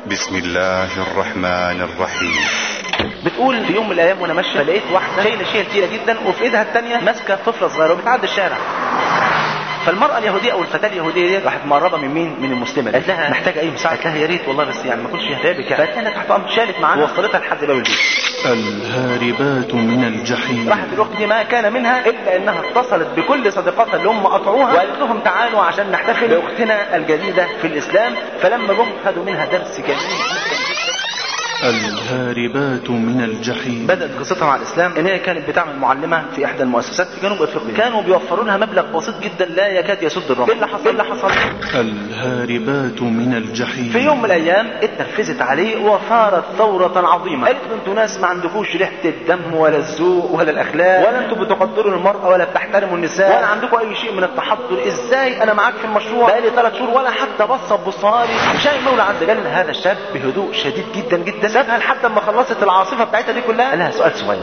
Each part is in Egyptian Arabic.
بسم الله الرحمن الرحيم بتقول في يوم من الايام وانا ماشيه فلقيت واحده شايله شيله تقيله جدا وفي ايدها الثانيه ماسكه طفله صغيره وبتعدي الشارع فالمرأة اليهودية أو الفتاة اليهودية دي راحت مقربة من مين؟ من المسلمة قالت لها محتاجة أي مساعدة؟ قالت لها يا ريت والله بس يعني ما كنتش هتعبك يعني فقالت لها تحت أمر شالت معاها ووصلتها لحد باب البيت الهاربات من الجحيم راحت الأخت دي ما كان منها إلا إنها اتصلت بكل صديقاتها اللي هم قطعوها وقالت لهم تعالوا عشان نحتفل بأختنا الجديدة في الإسلام فلما جم خدوا منها درس جميل جدا الهاربات من الجحيم بدأت قصتها مع الإسلام إن هي كانت بتعمل معلمة في إحدى المؤسسات في جنوب أفريقيا كانوا بيوفروا لها مبلغ بسيط جدا لا يكاد يسد الرمق إيه اللي حصل؟ إيه اللي حصل؟ الهاربات من الجحيم في يوم من الأيام اتنرفزت عليه وثارت ثورة عظيمة قالت له انتوا ناس ما عندكوش ريحة الدم ولا الذوق ولا الأخلاق ولا انتوا بتقدروا المرأة ولا بتحترموا النساء ولا عندكم أي شيء من التحضر إزاي أنا معاك في المشروع بقالي ثلاث شهور ولا حتى بصة ببصاري شايف مولى عز وجل هذا الشاب بهدوء شديد جدا جدا سابها لحد ما خلصت العاصفة بتاعتها دي كلها قال لها سؤال صغير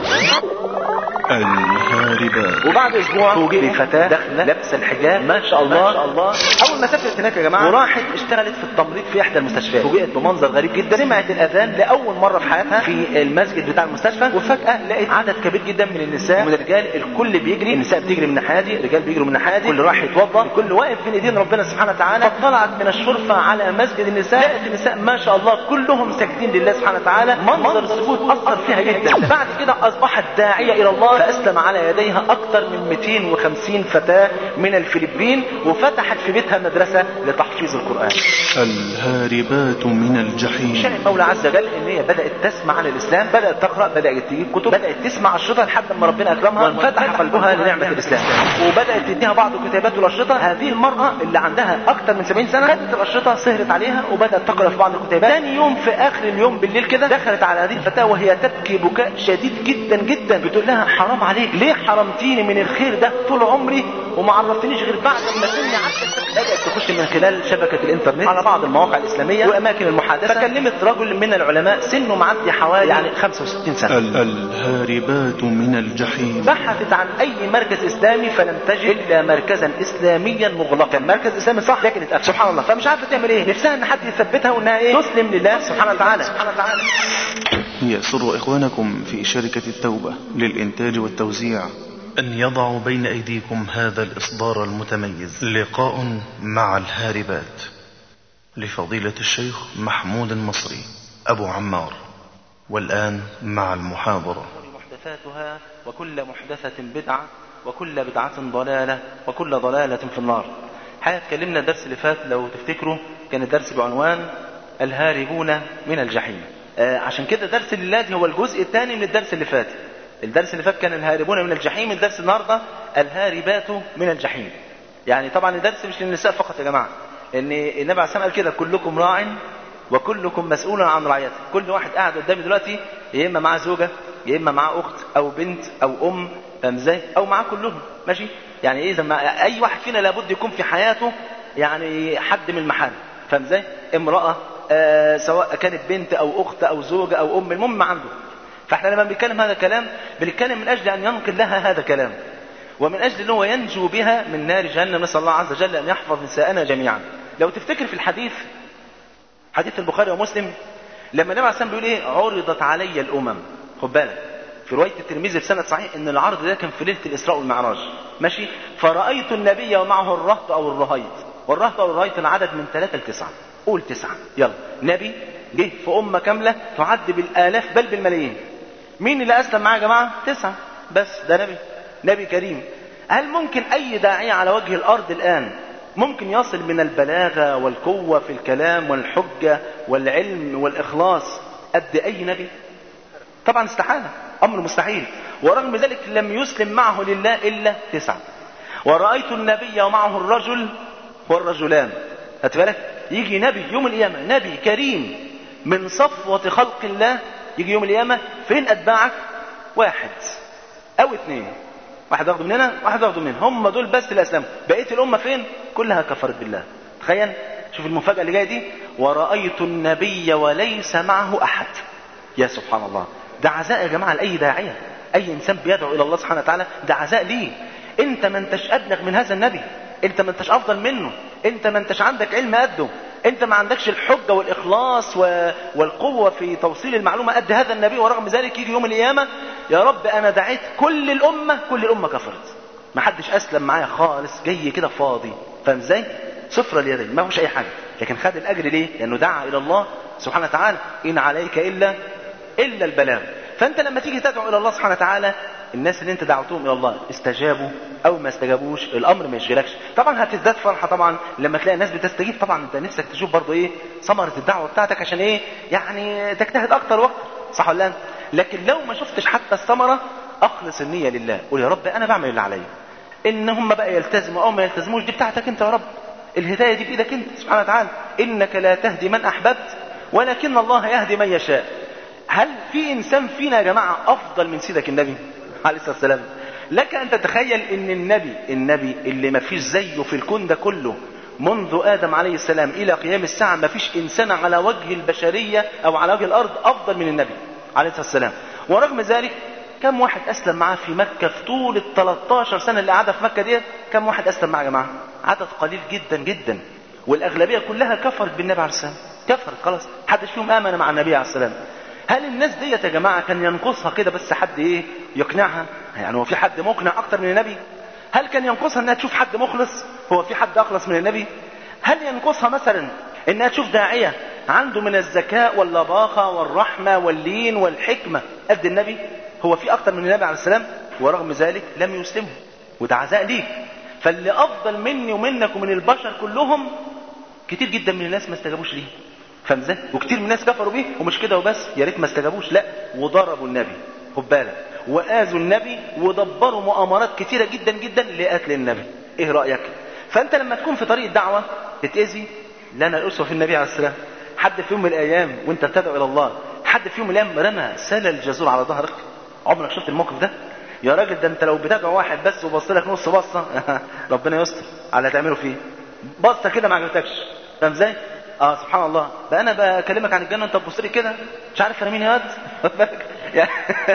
الهاربات وبعد اسبوع فوجئ بفتاه داخله لابسه الحجاب ما شاء الله ما شاء الله اول ما سافرت هناك يا جماعه وراحت اشتغلت في التمريض في احدى المستشفيات فوجئت بمنظر غريب جدا سمعت الاذان لاول مره في حياتها في المسجد بتاع المستشفى وفجاه لقيت عدد كبير جدا من النساء ومن الرجال الكل بيجري النساء بتجري من الناحيه دي الرجال بيجروا من الناحيه دي كل راح يتوضا الكل واقف بين ايدين ربنا سبحانه وتعالى فطلعت من الشرفه على مسجد النساء لقت النساء ما شاء الله كلهم ساجدين لله سبحانه وتعالى منظر السجود اثر فيها جدا بعد كده اصبحت داعيه الى الله فاسلم على يديها اكثر من 250 فتاه من الفلبين وفتحت في بيتها مدرسه لتحفيظ القران الهاربات من الجحيم شاء المولى عز وجل ان هي بدات تسمع عن الاسلام بدات تقرا بدات تجيب كتب بدات تسمع الشرطه لحد ما ربنا اكرمها وانفتح قلبها لنعمه الاسلام وبدات تديها بعض الكتابات والاشرطه هذه المراه اللي عندها اكثر من 70 سنه خدت الاشرطه سهرت عليها وبدات تقرا في بعض الكتابات ثاني يوم في اخر اليوم بالليل كده دخلت على هذه الفتاه وهي تبكي بكاء شديد جدا جدا بتقول لها حرام عليك ليه حرمتيني من الخير ده طول عمري وما عرفتنيش غير بعد ما سني عدت بدات تخش من خلال شبكه الانترنت على بعض المواقع الاسلاميه واماكن المحادثه فكلمت رجل من العلماء سنه معدي حوالي يعني 65 سنه ال- الهاربات من الجحيم بحثت عن اي مركز اسلامي فلم تجد الا مركزا اسلاميا مغلقا مركز اسلامي صح لكن اتقفل سبحان الله فمش عارفه تعمل ايه نفسها ان حد يثبتها وانها ايه تسلم لله سبحانه وتعالى سبحانه وتعالى يسر إخوانكم في شركة التوبة للإنتاج والتوزيع أن يضعوا بين أيديكم هذا الإصدار المتميز لقاء مع الهاربات لفضيلة الشيخ محمود المصري أبو عمار والآن مع المحاضرة محدثاتها وكل محدثة بدعة وكل بدعة ضلالة وكل ضلالة في النار حقيقة اتكلمنا الدرس اللي فات لو تفتكروا كان الدرس بعنوان الهاربون من الجحيم آه عشان كده درس الليلة هو الجزء الثاني من الدرس اللي فات الدرس اللي فات كان الهاربون من الجحيم الدرس النهارده الهاربات من الجحيم يعني طبعا الدرس مش للنساء فقط يا جماعه ان النبي عليه الصلاه والسلام قال كده كلكم راع وكلكم مسؤول عن رعيته كل واحد قاعد قدامي دلوقتي يا اما معاه زوجه يا اما معاه اخت او بنت او ام فاهم ازاي او معاه كلهم ماشي يعني ايه زي ما اي واحد فينا لابد يكون في حياته يعني حد من المحارم فاهم ازاي امراه آه سواء كانت بنت او اخت او زوجه او ام المهم ما عنده فاحنا لما بنتكلم هذا الكلام بنتكلم من اجل ان ينقل لها هذا الكلام ومن اجل ان هو ينجو بها من نار جهنم نسال الله عز وجل ان يحفظ نساءنا جميعا لو تفتكر في الحديث حديث البخاري ومسلم لما النبي عليه الصلاه بيقول ايه عرضت علي الامم خد بالك في روايه الترمذي بسند صحيح ان العرض ده كان في ليله الاسراء والمعراج ماشي فرايت النبي ومعه الرهط او الرهيط والرهط او الرهيط العدد من ثلاثه لتسعه قول تسعه يلا نبي جه في امه كامله تعد بالالاف بل بالملايين مين اللي اسلم معاه يا جماعه تسعه بس ده نبي نبي كريم هل ممكن اي داعيه على وجه الارض الان ممكن يصل من البلاغه والقوه في الكلام والحجه والعلم والاخلاص قد اي نبي طبعا استحاله امر مستحيل ورغم ذلك لم يسلم معه لله الا تسعه ورايت النبي ومعه الرجل والرجلان هات بالك يجي نبي يوم القيامه نبي كريم من صفوه خلق الله يجي يوم القيامه فين اتباعك واحد او اثنين واحد واخده من هنا واحد واخده من هنا هم دول بس اللي اسلموا بقيه الامه فين كلها كفرت بالله تخيل شوف المفاجاه اللي جايه دي ورايت النبي وليس معه احد يا سبحان الله ده عزاء يا جماعه لاي داعيه اي انسان بيدعو الى الله سبحانه وتعالى ده عزاء ليه انت ما انتش ابلغ من هذا النبي انت ما انتش افضل منه انت ما انتش عندك علم قده انت ما عندكش الحجة والاخلاص و... والقوة في توصيل المعلومة قد هذا النبي ورغم ذلك يجي يوم القيامة يا رب انا دعيت كل الامة كل الامة كفرت ما حدش اسلم معايا خالص جاي كده فاضي فاهم ازاي صفر اليدين ما فيش اي حاجة لكن خد الاجر ليه لانه دعا الى الله سبحانه وتعالى ان عليك الا الا البلاغ فانت لما تيجي تدعو الى الله سبحانه وتعالى الناس اللي انت دعوتهم الى الله استجابوا او ما استجابوش الامر ما يشغلكش طبعا هتزداد فرحه طبعا لما تلاقي الناس بتستجيب طبعا انت نفسك تشوف برضه ايه ثمره الدعوه بتاعتك عشان ايه يعني تجتهد اكتر واكتر صح ولا لا لكن لو ما شفتش حتى الثمره اخلص النيه لله قول يا رب انا بعمل اللي عليا ان هم بقى يلتزموا او ما يلتزموش دي بتاعتك انت يا رب الهدايه دي بايدك انت سبحانه وتعالى انك لا تهدي من احببت ولكن الله يهدي من يشاء هل في انسان فينا يا جماعه افضل من سيدك النبي عليه الصلاه والسلام لك ان تتخيل ان النبي النبي اللي ما فيش زيه في الكون ده كله منذ ادم عليه السلام الى قيام الساعه ما فيش انسان على وجه البشريه او على وجه الارض افضل من النبي عليه الصلاه والسلام ورغم ذلك كم واحد اسلم معاه في مكه في طول ال 13 سنه اللي قعدها في مكه دي كم واحد اسلم معاه يا جماعه عدد قليل جدا جدا والاغلبيه كلها كفرت بالنبي عليه السلام كفرت خلاص حدش فيهم امن مع النبي عليه السلام هل الناس ديت يا جماعه كان ينقصها كده بس حد ايه يقنعها يعني هو في حد مقنع اكتر من النبي هل كان ينقصها انها تشوف حد مخلص هو في حد اخلص من النبي هل ينقصها مثلا انها تشوف داعيه عنده من الذكاء واللباقه والرحمه واللين والحكمه قد النبي هو في اكتر من النبي عليه السلام ورغم ذلك لم يسلمه وده عزاء ليك فاللي افضل مني ومنك ومن البشر كلهم كتير جدا من الناس ما استجابوش ليه فاهم ازاي؟ وكتير من الناس كفروا بيه ومش كده وبس يا ريت ما استجابوش لا وضربوا النبي خد بالك واذوا النبي ودبروا مؤامرات كتيره جدا جدا لقتل النبي ايه رايك؟ فانت لما تكون في طريق الدعوه تتاذي لنا الاسوه في النبي عليه السلام حد في يوم من الايام وانت بتدعو الى الله حد في يوم من الايام رمى سال الجزور على ظهرك عمرك شفت الموقف ده؟ يا راجل ده انت لو بتدعو واحد بس وبص لك نص بصه ربنا يستر على هتعمله فيه بصه كده ما عجبتكش فاهم ازاي؟ اه سبحان الله ده انا بكلمك عن الجنه انت تبص لي كده مش عارف انا مين يا واد يعني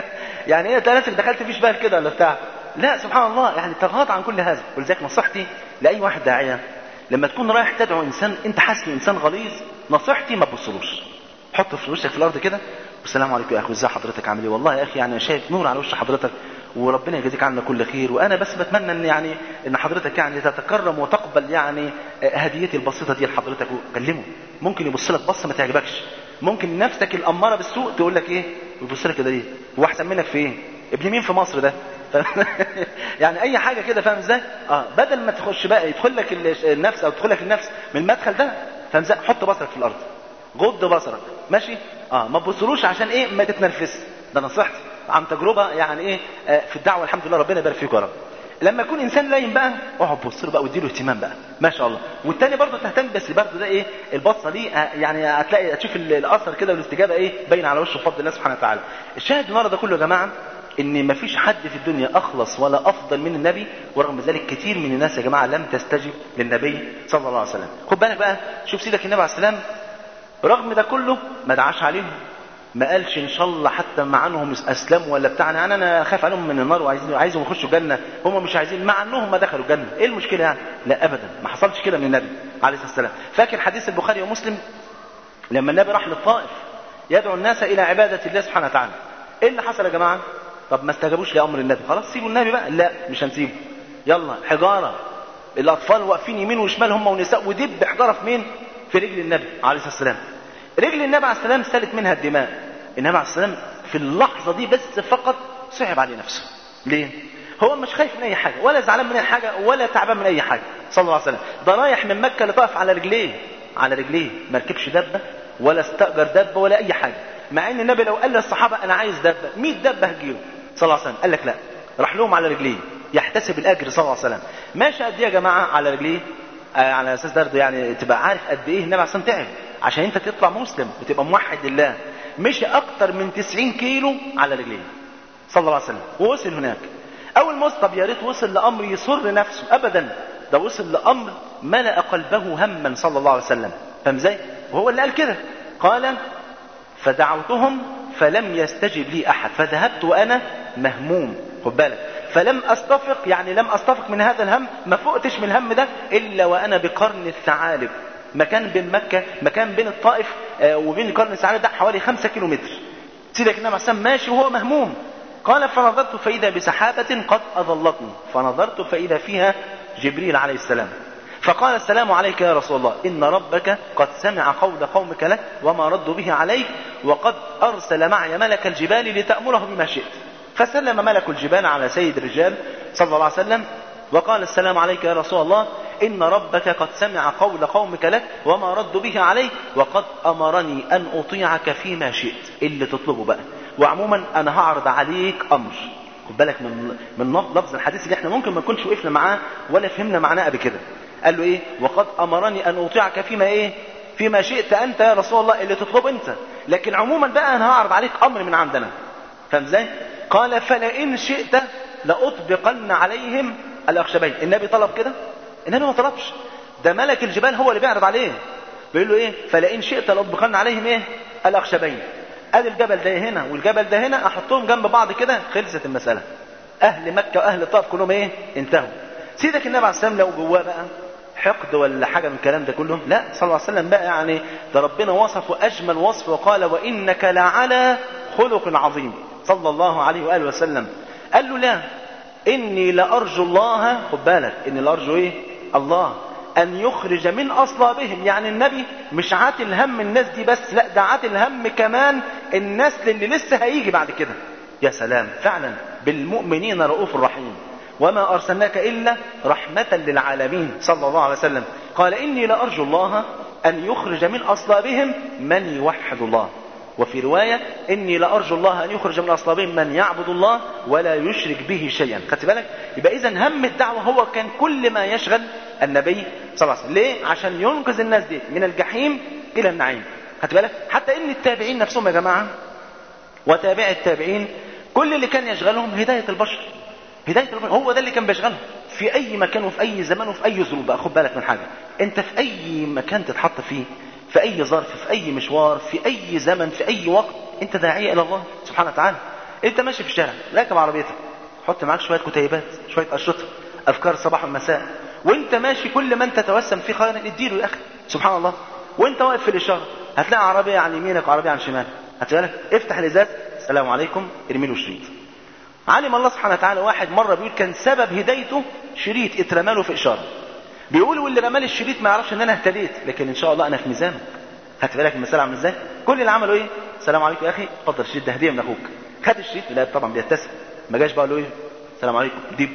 يعني ايه نفسك دخلت في شبال كده ولا بتاع لا سبحان الله يعني تغاضى عن كل هذا ولذلك نصيحتي لاي واحد داعيه لما تكون رايح تدعو انسان انت حاسس ان انسان غليظ نصيحتي ما تبصلوش حط في وشك في الارض كده والسلام عليكم يا اخي ازي حضرتك عامل ايه والله يا اخي يعني شايف نور على وش حضرتك وربنا يجازيك عنا كل خير وانا بس بتمنى ان يعني ان حضرتك يعني تتكرم وتقبل يعني هديتي البسيطه دي لحضرتك وكلمه ممكن يبص لك بصه ما تعجبكش ممكن نفسك الاماره بالسوء تقول لك ايه ويبص لك كده ليه هو احسن منك في ايه ابن مين في مصر ده يعني اي حاجه كده فاهم ازاي اه بدل ما تخش بقى يدخل لك النفس او تدخل لك النفس من المدخل ده فاهم ازاي حط بصرك في الارض غض بصرك ماشي اه ما تبصلوش عشان ايه ما تتنرفز ده نصيحتي عن تجربه يعني ايه آه في الدعوه الحمد لله ربنا يبارك فيك يا رب لما يكون انسان لاين بقى اقعد بص له بقى واديله اهتمام بقى ما شاء الله والتاني برضه تهتم بس برضه ده ايه البصه دي آه يعني هتلاقي هتشوف الاثر كده والاستجابه ايه باين على وشه بفضل الله سبحانه وتعالى الشاهد النهارده كله يا جماعه ان ما فيش حد في الدنيا اخلص ولا افضل من النبي ورغم ذلك كتير من الناس يا جماعه لم تستجب للنبي صلى الله عليه وسلم خد بالك بقى شوف سيدك النبي عليه السلام رغم ده كله ما دعاش عليهم ما قالش ان شاء الله حتى مع انهم اسلموا ولا بتاع يعني انا خايف عليهم من النار وعايزين عايزهم يخشوا الجنه هم مش عايزين مع انهم ما دخلوا الجنه ايه المشكله يعني لا ابدا ما حصلش كده من النبي عليه الصلاه والسلام فاكر حديث البخاري ومسلم لما النبي راح للطائف يدعو الناس الى عباده الله سبحانه وتعالى ايه اللي حصل يا جماعه طب ما استجابوش لامر النبي خلاص سيبوا النبي بقى لا مش هنسيبه يلا حجاره الاطفال واقفين يمين وشمال هم ونساء ودب حجاره في مين في رجل النبي عليه الصلاه والسلام رجل النبي عليه السلام سالت منها الدماء النبي عليه السلام في اللحظة دي بس فقط صعب عليه نفسه ليه؟ هو مش خايف من أي حاجة ولا زعلان من أي حاجة ولا تعبان من أي حاجة صلى الله عليه وسلم ده رايح من مكة لطائف على رجليه على رجليه ما ركبش دبة ولا استأجر دبة ولا أي حاجة مع إن النبي لو قال للصحابة أنا عايز دبة 100 دبة هتجيله صلى الله عليه وسلم قال لك لا راح لهم على رجليه يحتسب الأجر صلى الله عليه وسلم ماشي قد إيه يا جماعة على رجليه آه على أساس برضه يعني تبقى عارف قد إيه النبي عليه الصلاة والسلام تعب عشان أنت تطلع مسلم وتبقى موحد لله مشي اكتر من 90 كيلو على رجليه صلى الله عليه وسلم ووصل هناك اول ما طب يا ريت وصل لامر يسر نفسه ابدا ده وصل لامر ملا قلبه هما صلى الله عليه وسلم فاهم ازاي وهو اللي قال كده قال فدعوتهم فلم يستجب لي احد فذهبت وانا مهموم خد بالك فلم استفق يعني لم استفق من هذا الهم ما فقتش من الهم ده الا وانا بقرن الثعالب مكان بين مكة مكان بين الطائف آه، وبين قرن السعادة ده حوالي خمسة كيلو متر سيدك النبي عليه السلام ماشي وهو مهموم قال فنظرت فإذا بسحابة قد أظلتني فنظرت فإذا فيها جبريل عليه السلام فقال السلام عليك يا رسول الله إن ربك قد سمع قول قومك لك وما ردوا به عليك وقد أرسل معي ملك الجبال لتأمره بما شئت فسلم ملك الجبال على سيد الرجال صلى الله عليه وسلم وقال السلام عليك يا رسول الله إن ربك قد سمع قول قومك لك وما ردوا به عليك وقد أمرني أن أطيعك فيما شئت اللي تطلبه بقى وعموما أنا هعرض عليك أمر خد بالك من من لفظ الحديث اللي احنا ممكن ما نكونش وقفنا معاه ولا فهمنا معناه قبل كده قال له ايه وقد امرني ان اطيعك فيما ايه فيما شئت انت يا رسول الله اللي تطلب انت لكن عموما بقى انا هعرض عليك امر من عندنا فاهم ازاي قال فلئن شئت لاطبقن عليهم الاخشبين النبي طلب كده النبي ما طلبش ده ملك الجبال هو اللي بيعرض عليه بيقول له ايه فلئن شئت لاطبقن عليهم ايه الاخشبين ادي الجبل ده هنا والجبل ده هنا احطهم جنب بعض كده خلصت المساله اهل مكه واهل الطائف كلهم ايه انتهوا سيدك النبي عليه السلام لو جواه بقى حقد ولا حاجه من الكلام ده كله لا صلى الله عليه وسلم بقى يعني ده ربنا وصفه اجمل وصف وقال وانك لعلى خلق عظيم صلى الله عليه واله وسلم قال له لا اني لارجو الله خد بالك اني لارجو ايه الله ان يخرج من اصلابهم يعني النبي مش عاتل هم الناس دي بس لا ده عاتل هم كمان النسل اللي لسه هيجي بعد كده يا سلام فعلا بالمؤمنين رؤوف رحيم وما أرسلناك إلا رحمة للعالمين صلى الله عليه وسلم قال إني لأرجو الله أن يخرج من أصلابهم من يوحد الله وفي رواية إني لأرجو الله أن يخرج من أصلابهم من يعبد الله ولا يشرك به شيئا خدت بالك يبقى إذا هم الدعوة هو كان كل ما يشغل النبي صلى الله عليه وسلم ليه عشان ينقذ الناس دي من الجحيم إلى النعيم خدت بالك حتى إن التابعين نفسهم يا جماعة وتابع التابعين كل اللي كان يشغلهم هداية البشر هداية البشر هو ده اللي كان بيشغلهم في أي مكان وفي أي زمان وفي أي ظروف بقى خد بالك من حاجة أنت في أي مكان تتحط فيه في أي ظرف في أي مشوار في أي زمن في أي وقت أنت داعية إلى الله سبحانه وتعالى أنت ماشي في الشارع راكب عربيتك حط معاك شوية كتيبات شوية أشرطة أفكار الصباح والمساء وأنت ماشي كل من تتوسم فيه خيرا اديله يا أخي سبحان الله وأنت واقف في الإشارة هتلاقي عربية عن يمينك وعربية عن شمالك هتلاقي افتح الإزاز السلام عليكم ارمي له شريط علم الله سبحانه وتعالى واحد مره بيقول كان سبب هدايته شريط اترمى له في اشاره بيقول واللي رمى لي الشريط ما يعرفش ان انا اهتديت لكن ان شاء الله انا في ميزانك خدت بالك المساله عامله ازاي كل اللي عمله ايه السلام عليكم يا اخي اتفضل الشريط ده هديه من اخوك خد الشريط لا طبعا بيبتسم ما جاش بقى له ايه السلام عليكم ديب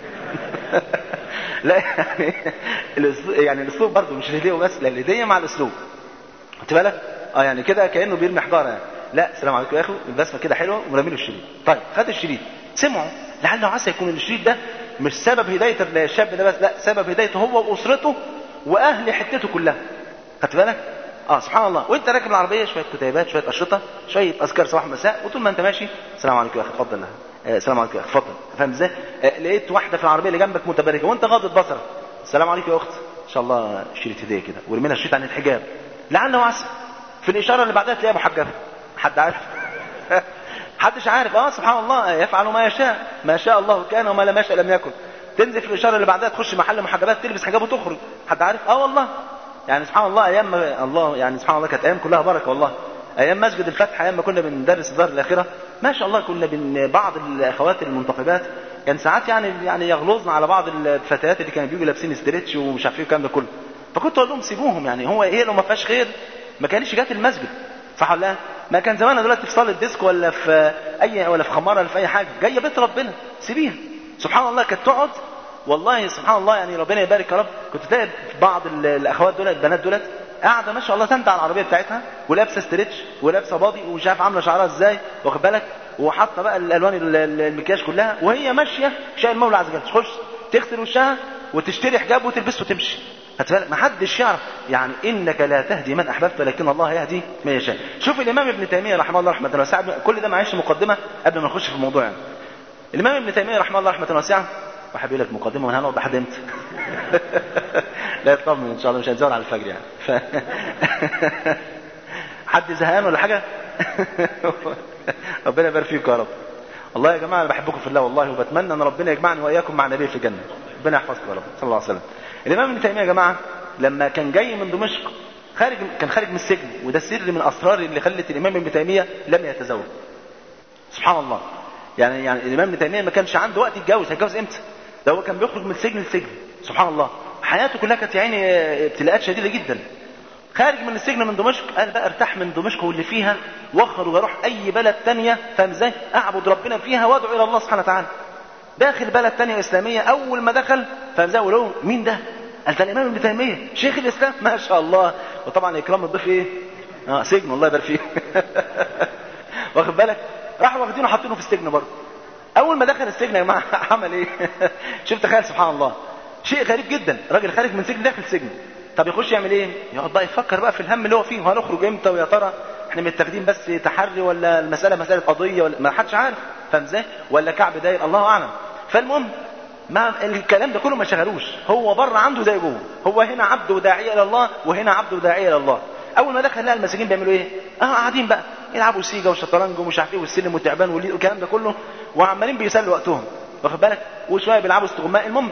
لا يعني الاسلوب يعني الاسلوب برضه مش الهديه وبس لا الهديه مع الاسلوب خدت بالك اه يعني كده كانه بيرمي حجاره يعني لا السلام عليكم يا اخي البسمه كده حلوه ورمي له الشريط طيب خد الشريط سمعوا لعله عسى يكون الشريط ده مش سبب هدايه الشاب ده بس لا سبب هدايته هو واسرته واهل حتته كلها خدت بالك اه سبحان الله وانت راكب العربيه شويه كتيبات شويه اشرطه شويه اذكار صباح مساء وطول ما انت ماشي السلام عليكم يا اخي اتفضل آه السلام عليكم يا اخي اتفضل فاهم ازاي آه لقيت واحده في العربيه اللي جنبك متبرجه وانت غاضب بصرك السلام عليكم يا اخت ان شاء الله شريط هديه كده ورمي لها الشريط عن الحجاب لعله عسى في الاشاره اللي بعدها تلاقيها محجبه حد عارف حدش عارف اه سبحان الله يفعل ما يشاء ما شاء الله كان وما لم يشاء لم يكن تنزل في الاشاره اللي بعدها تخش محل محجبات تلبس حجاب وتخرج حد عارف اه والله يعني سبحان الله ايام ما الله يعني سبحان الله كانت ايام كلها بركه والله ايام مسجد الفتح ايام ما كنا بندرس الدار الاخره ما شاء الله كنا بن بعض الاخوات المنتقبات كان ساعات يعني يعني يغلظنا على بعض الفتيات اللي كانوا بيجوا لابسين استريتش ومش عارف ايه الكلام ده كله فكنت اقول لهم سيبوهم يعني هو ايه لو ما فيهاش خير ما كانش جات المسجد صح ولا لا؟ ما كان زماننا دلوقتي في صاله ديسك ولا في اي ولا في خماره ولا في اي حاجه جايه بيت ربنا سيبيها سبحان الله كانت تقعد والله سبحان الله يعني ربنا يبارك يا رب كنت تلاقي بعض الاخوات دول البنات دولت قاعده ما شاء الله تندع على العربيه بتاعتها ولابسه ستريتش ولابسه باضي ومش عارف عامله شعرها ازاي واخد بالك وحاطه بقى الالوان المكياج كلها وهي ماشيه شايل المولى عز وجل تخش تغسل وشها وتشتري حجاب وتلبسه وتمشي ما حدش يعرف يعني انك لا تهدي من احببت لكن الله يهدي من يشاء شوف الامام ابن تيميه رحمه الله رحمه واسعه كل ده معلش مقدمه قبل ما نخش في الموضوع يعني الامام ابن تيميه رحمه الله رحمه واسعه واحد يقول لك مقدمه من هنقعد لحد امتى لا يطمن ان شاء الله مش هنزود على الفجر يعني ف... حد زهقان ولا حاجه ربنا يبارك فيكم يا رب والله يا جماعه انا بحبكم في الله والله وبتمنى ان ربنا يجمعني واياكم مع النبي في الجنه ربنا يحفظكم يا رب صلى الله عليه وسلم الامام ابن تيميه يا جماعه لما كان جاي من دمشق خارج كان خارج من السجن وده سر من اسرار اللي خلت الامام ابن تيميه لم يتزوج سبحان الله يعني يعني الامام ابن تيميه ما كانش عنده وقت يتجوز هيتجوز امتى ده هو كان بيخرج من سجن لسجن سبحان الله حياته كلها كانت يعني ابتلاءات شديده جدا خارج من السجن من دمشق قال بقى ارتاح من دمشق واللي فيها واخرج واروح اي بلد تانية فاهم ازاي اعبد ربنا فيها وادعو الى الله سبحانه وتعالى داخل بلد تانية اسلاميه اول ما دخل فاهم ازاي له مين ده قال ده الامام ابن تيميه شيخ الاسلام ما شاء الله وطبعا اكرام الضيف ايه اه سجن الله يبارك فيه واخد بالك راحوا واخدينه حاطينه في السجن برضه اول ما دخل السجن يا جماعه عمل ايه شوف تخيل سبحان الله شيء غريب جدا راجل خارج من سجن داخل سجن طب يخش يعمل ايه يقعد بقى يفكر بقى في الهم اللي هو فيه وهنخرج امتى ويا ترى احنا متاخدين بس تحري ولا المساله مساله قضيه ولا ما حدش عارف فاهم ازاي ولا كعب داير الله اعلم فالمهم ما الكلام ده كله ما شغلوش هو بره عنده زي جوه هو هنا عبد وداعيه الى الله وهنا عبد وداعيه الى الله اول ما دخل لقى المساجين بيعملوا ايه اه قاعدين بقى يلعبوا سيجا وشطرنج ومش عارف ايه والسلم والتعبان والكلام ده كله وعمالين بيسلوا وقتهم واخد بالك وشويه بيلعبوا استغماء المهم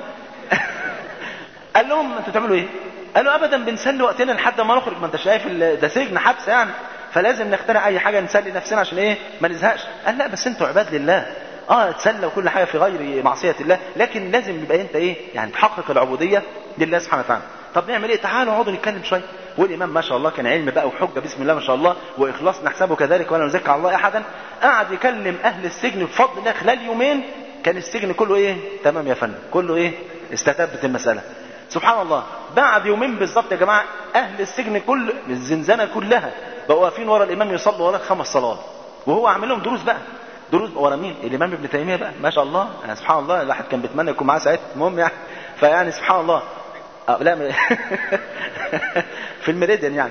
قال لهم انتوا بتعملوا ايه قالوا ابدا بنسلي وقتنا لحد ما نخرج ما انت شايف ده سجن حبس يعني فلازم نخترع اي حاجه نسلي نفسنا عشان ايه ما نزهقش قال لا بس انتوا عباد لله اه تسلى وكل حاجه في غير معصيه الله لكن لازم يبقى انت ايه يعني تحقق العبوديه لله سبحانه وتعالى طب نعمل ايه تعالوا اقعدوا نتكلم شويه والامام ما شاء الله كان علم بقى وحجه بسم الله ما شاء الله واخلاص نحسبه كذلك ولا نزكي على الله احدا قعد يكلم اهل السجن بفضل الله خلال يومين كان السجن كله ايه تمام يا فندم كله ايه استتبت المساله سبحان الله بعد يومين بالظبط يا جماعه اهل السجن كل الزنزانه كلها بقوا واقفين ورا الامام يصلوا وراه خمس صلوات وهو عامل لهم دروس بقى دروس ورا مين الامام ابن تيميه بقى ما شاء الله يعني سبحان الله الواحد كان بيتمنى يكون معاه ساعتها المهم يعني فيعني سبحان الله أه لا م... في الميريديان يعني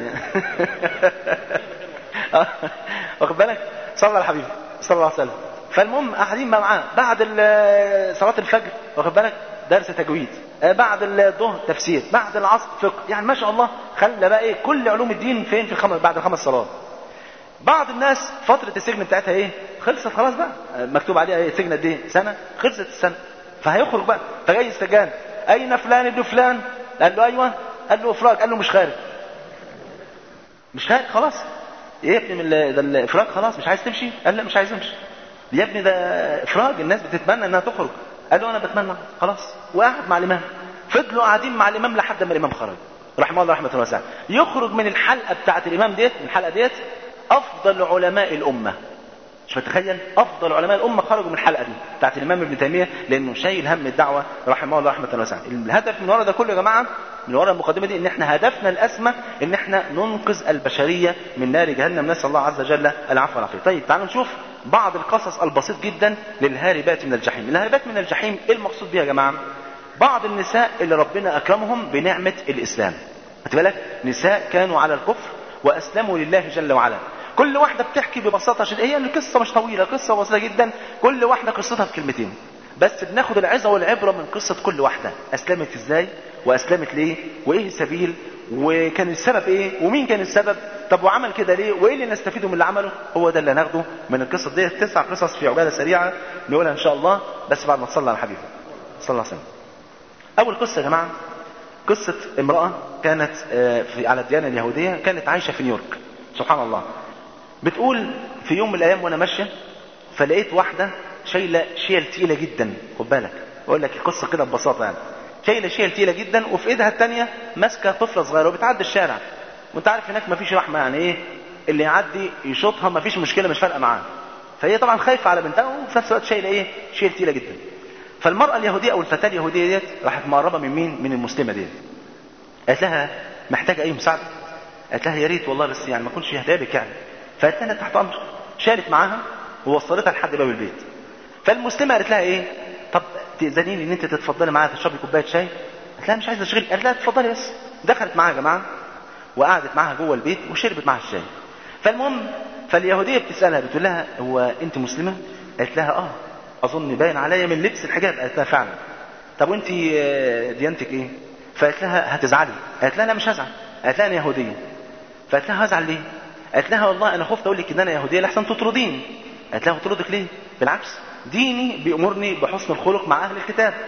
واخد بالك صلى على الحبيب صلى الله عليه وسلم فالمهم قاعدين معاه بعد صلاه الفجر واخد بالك درس تجويد بعد الظهر تفسير بعد العصر فقه يعني ما شاء الله خلى بقى ايه كل علوم الدين فين في الخمس بعد الخمس صلوات بعض الناس فترة السجن بتاعتها ايه خلصت خلاص بقى مكتوب عليها ايه سجن قد ايه سنة خلصت السنة فهيخرج بقى فجاي استجان اين فلان ابن فلان قال له ايوه قال له افراج قال له مش خارج مش خارج خلاص ايه يا ابني من ده الافراج خلاص مش عايز تمشي قال لا مش عايز امشي يا ابني ده افراج الناس بتتمنى انها تخرج قال له انا بتمنى خلاص وقعد مع الامام فضلوا قاعدين مع الامام لحد ما الامام خرج رحمه الله رحمه واسعه يخرج من الحلقه بتاعه الامام ديت من الحلقه ديت افضل علماء الامه مش متخيل افضل علماء الامه خرجوا من الحلقه دي بتاعت الامام ابن تيميه لانه شايل هم الدعوه رحمه الله رحمه واسعه الهدف من ورا ده كله يا جماعه من ورا المقدمه دي ان احنا هدفنا الاسمى ان احنا ننقذ البشريه من نار جهنم نسال الله عز وجل العفو والعافيه طيب تعالوا نشوف بعض القصص البسيط جدا للهاربات من الجحيم الهاربات من الجحيم ايه المقصود بيها يا جماعه بعض النساء اللي ربنا اكرمهم بنعمه الاسلام خد بالك نساء كانوا على الكفر واسلموا لله جل وعلا كل واحده بتحكي ببساطه عشان هي القصه مش طويله قصه بسيطه جدا كل واحده قصتها في كلمتين بس بناخد العظه والعبره من قصه كل واحده اسلمت ازاي واسلمت ليه وايه السبيل وكان السبب ايه ومين كان السبب طب وعمل كده ليه وايه اللي نستفيده من اللي عمله هو ده اللي هناخده من القصه دي تسع قصص في عجاله سريعه نقولها ان شاء الله بس بعد ما تصلي على حبيبه صلى الله عليه وسلم اول قصه يا جماعه قصه امراه كانت في على الديانه اليهوديه كانت عايشه في نيويورك سبحان الله بتقول في يوم من الايام وانا ماشيه فلقيت واحده شايله شيل تقيله جدا خد بالك اقول لك القصه كده ببساطه يعني شايله شيل تقيله جدا وفي ايدها الثانيه ماسكه طفله صغيره وبتعدي الشارع وانت عارف هناك مفيش رحمه يعني ايه اللي يعدي يشوطها مفيش مشكله مش فارقه معاه فهي طبعا خايفه على بنتها وفي نفس الوقت شايله ايه شيل تقيله جدا فالمراه اليهوديه او الفتاه اليهوديه ديت راحت مقربه من مين من المسلمه ديت قالت لها محتاجه اي مساعده قالت لها يا ريت والله بس يعني ما اكونش هدابك يعني فقالت لها تحت امر شالت معاها ووصلتها لحد باب البيت فالمسلمه قالت لها ايه طب تاذنيني ان انت تتفضلي معايا تشربي كوبايه شاي قالت لها مش عايزه اشغلك قالت لها اتفضلي بس دخلت معاها يا جماعه وقعدت معاها جوه البيت وشربت معاها الشاي فالمهم فاليهوديه بتسالها بتقول لها هو انت مسلمه قالت لها اه اظن باين عليا من لبس الحجاب قالت لها فعلا طب وانت ديانتك ايه فقالت لها هتزعلي قالت لها لا مش هزعل قالت لها انا يهوديه فقالت لها هزعل ليه قالت لها والله انا خفت اقول لك ان انا يهوديه لحسن تطرديني قالت لها تطردك ليه بالعكس ديني بيامرني بحسن الخلق مع اهل الكتاب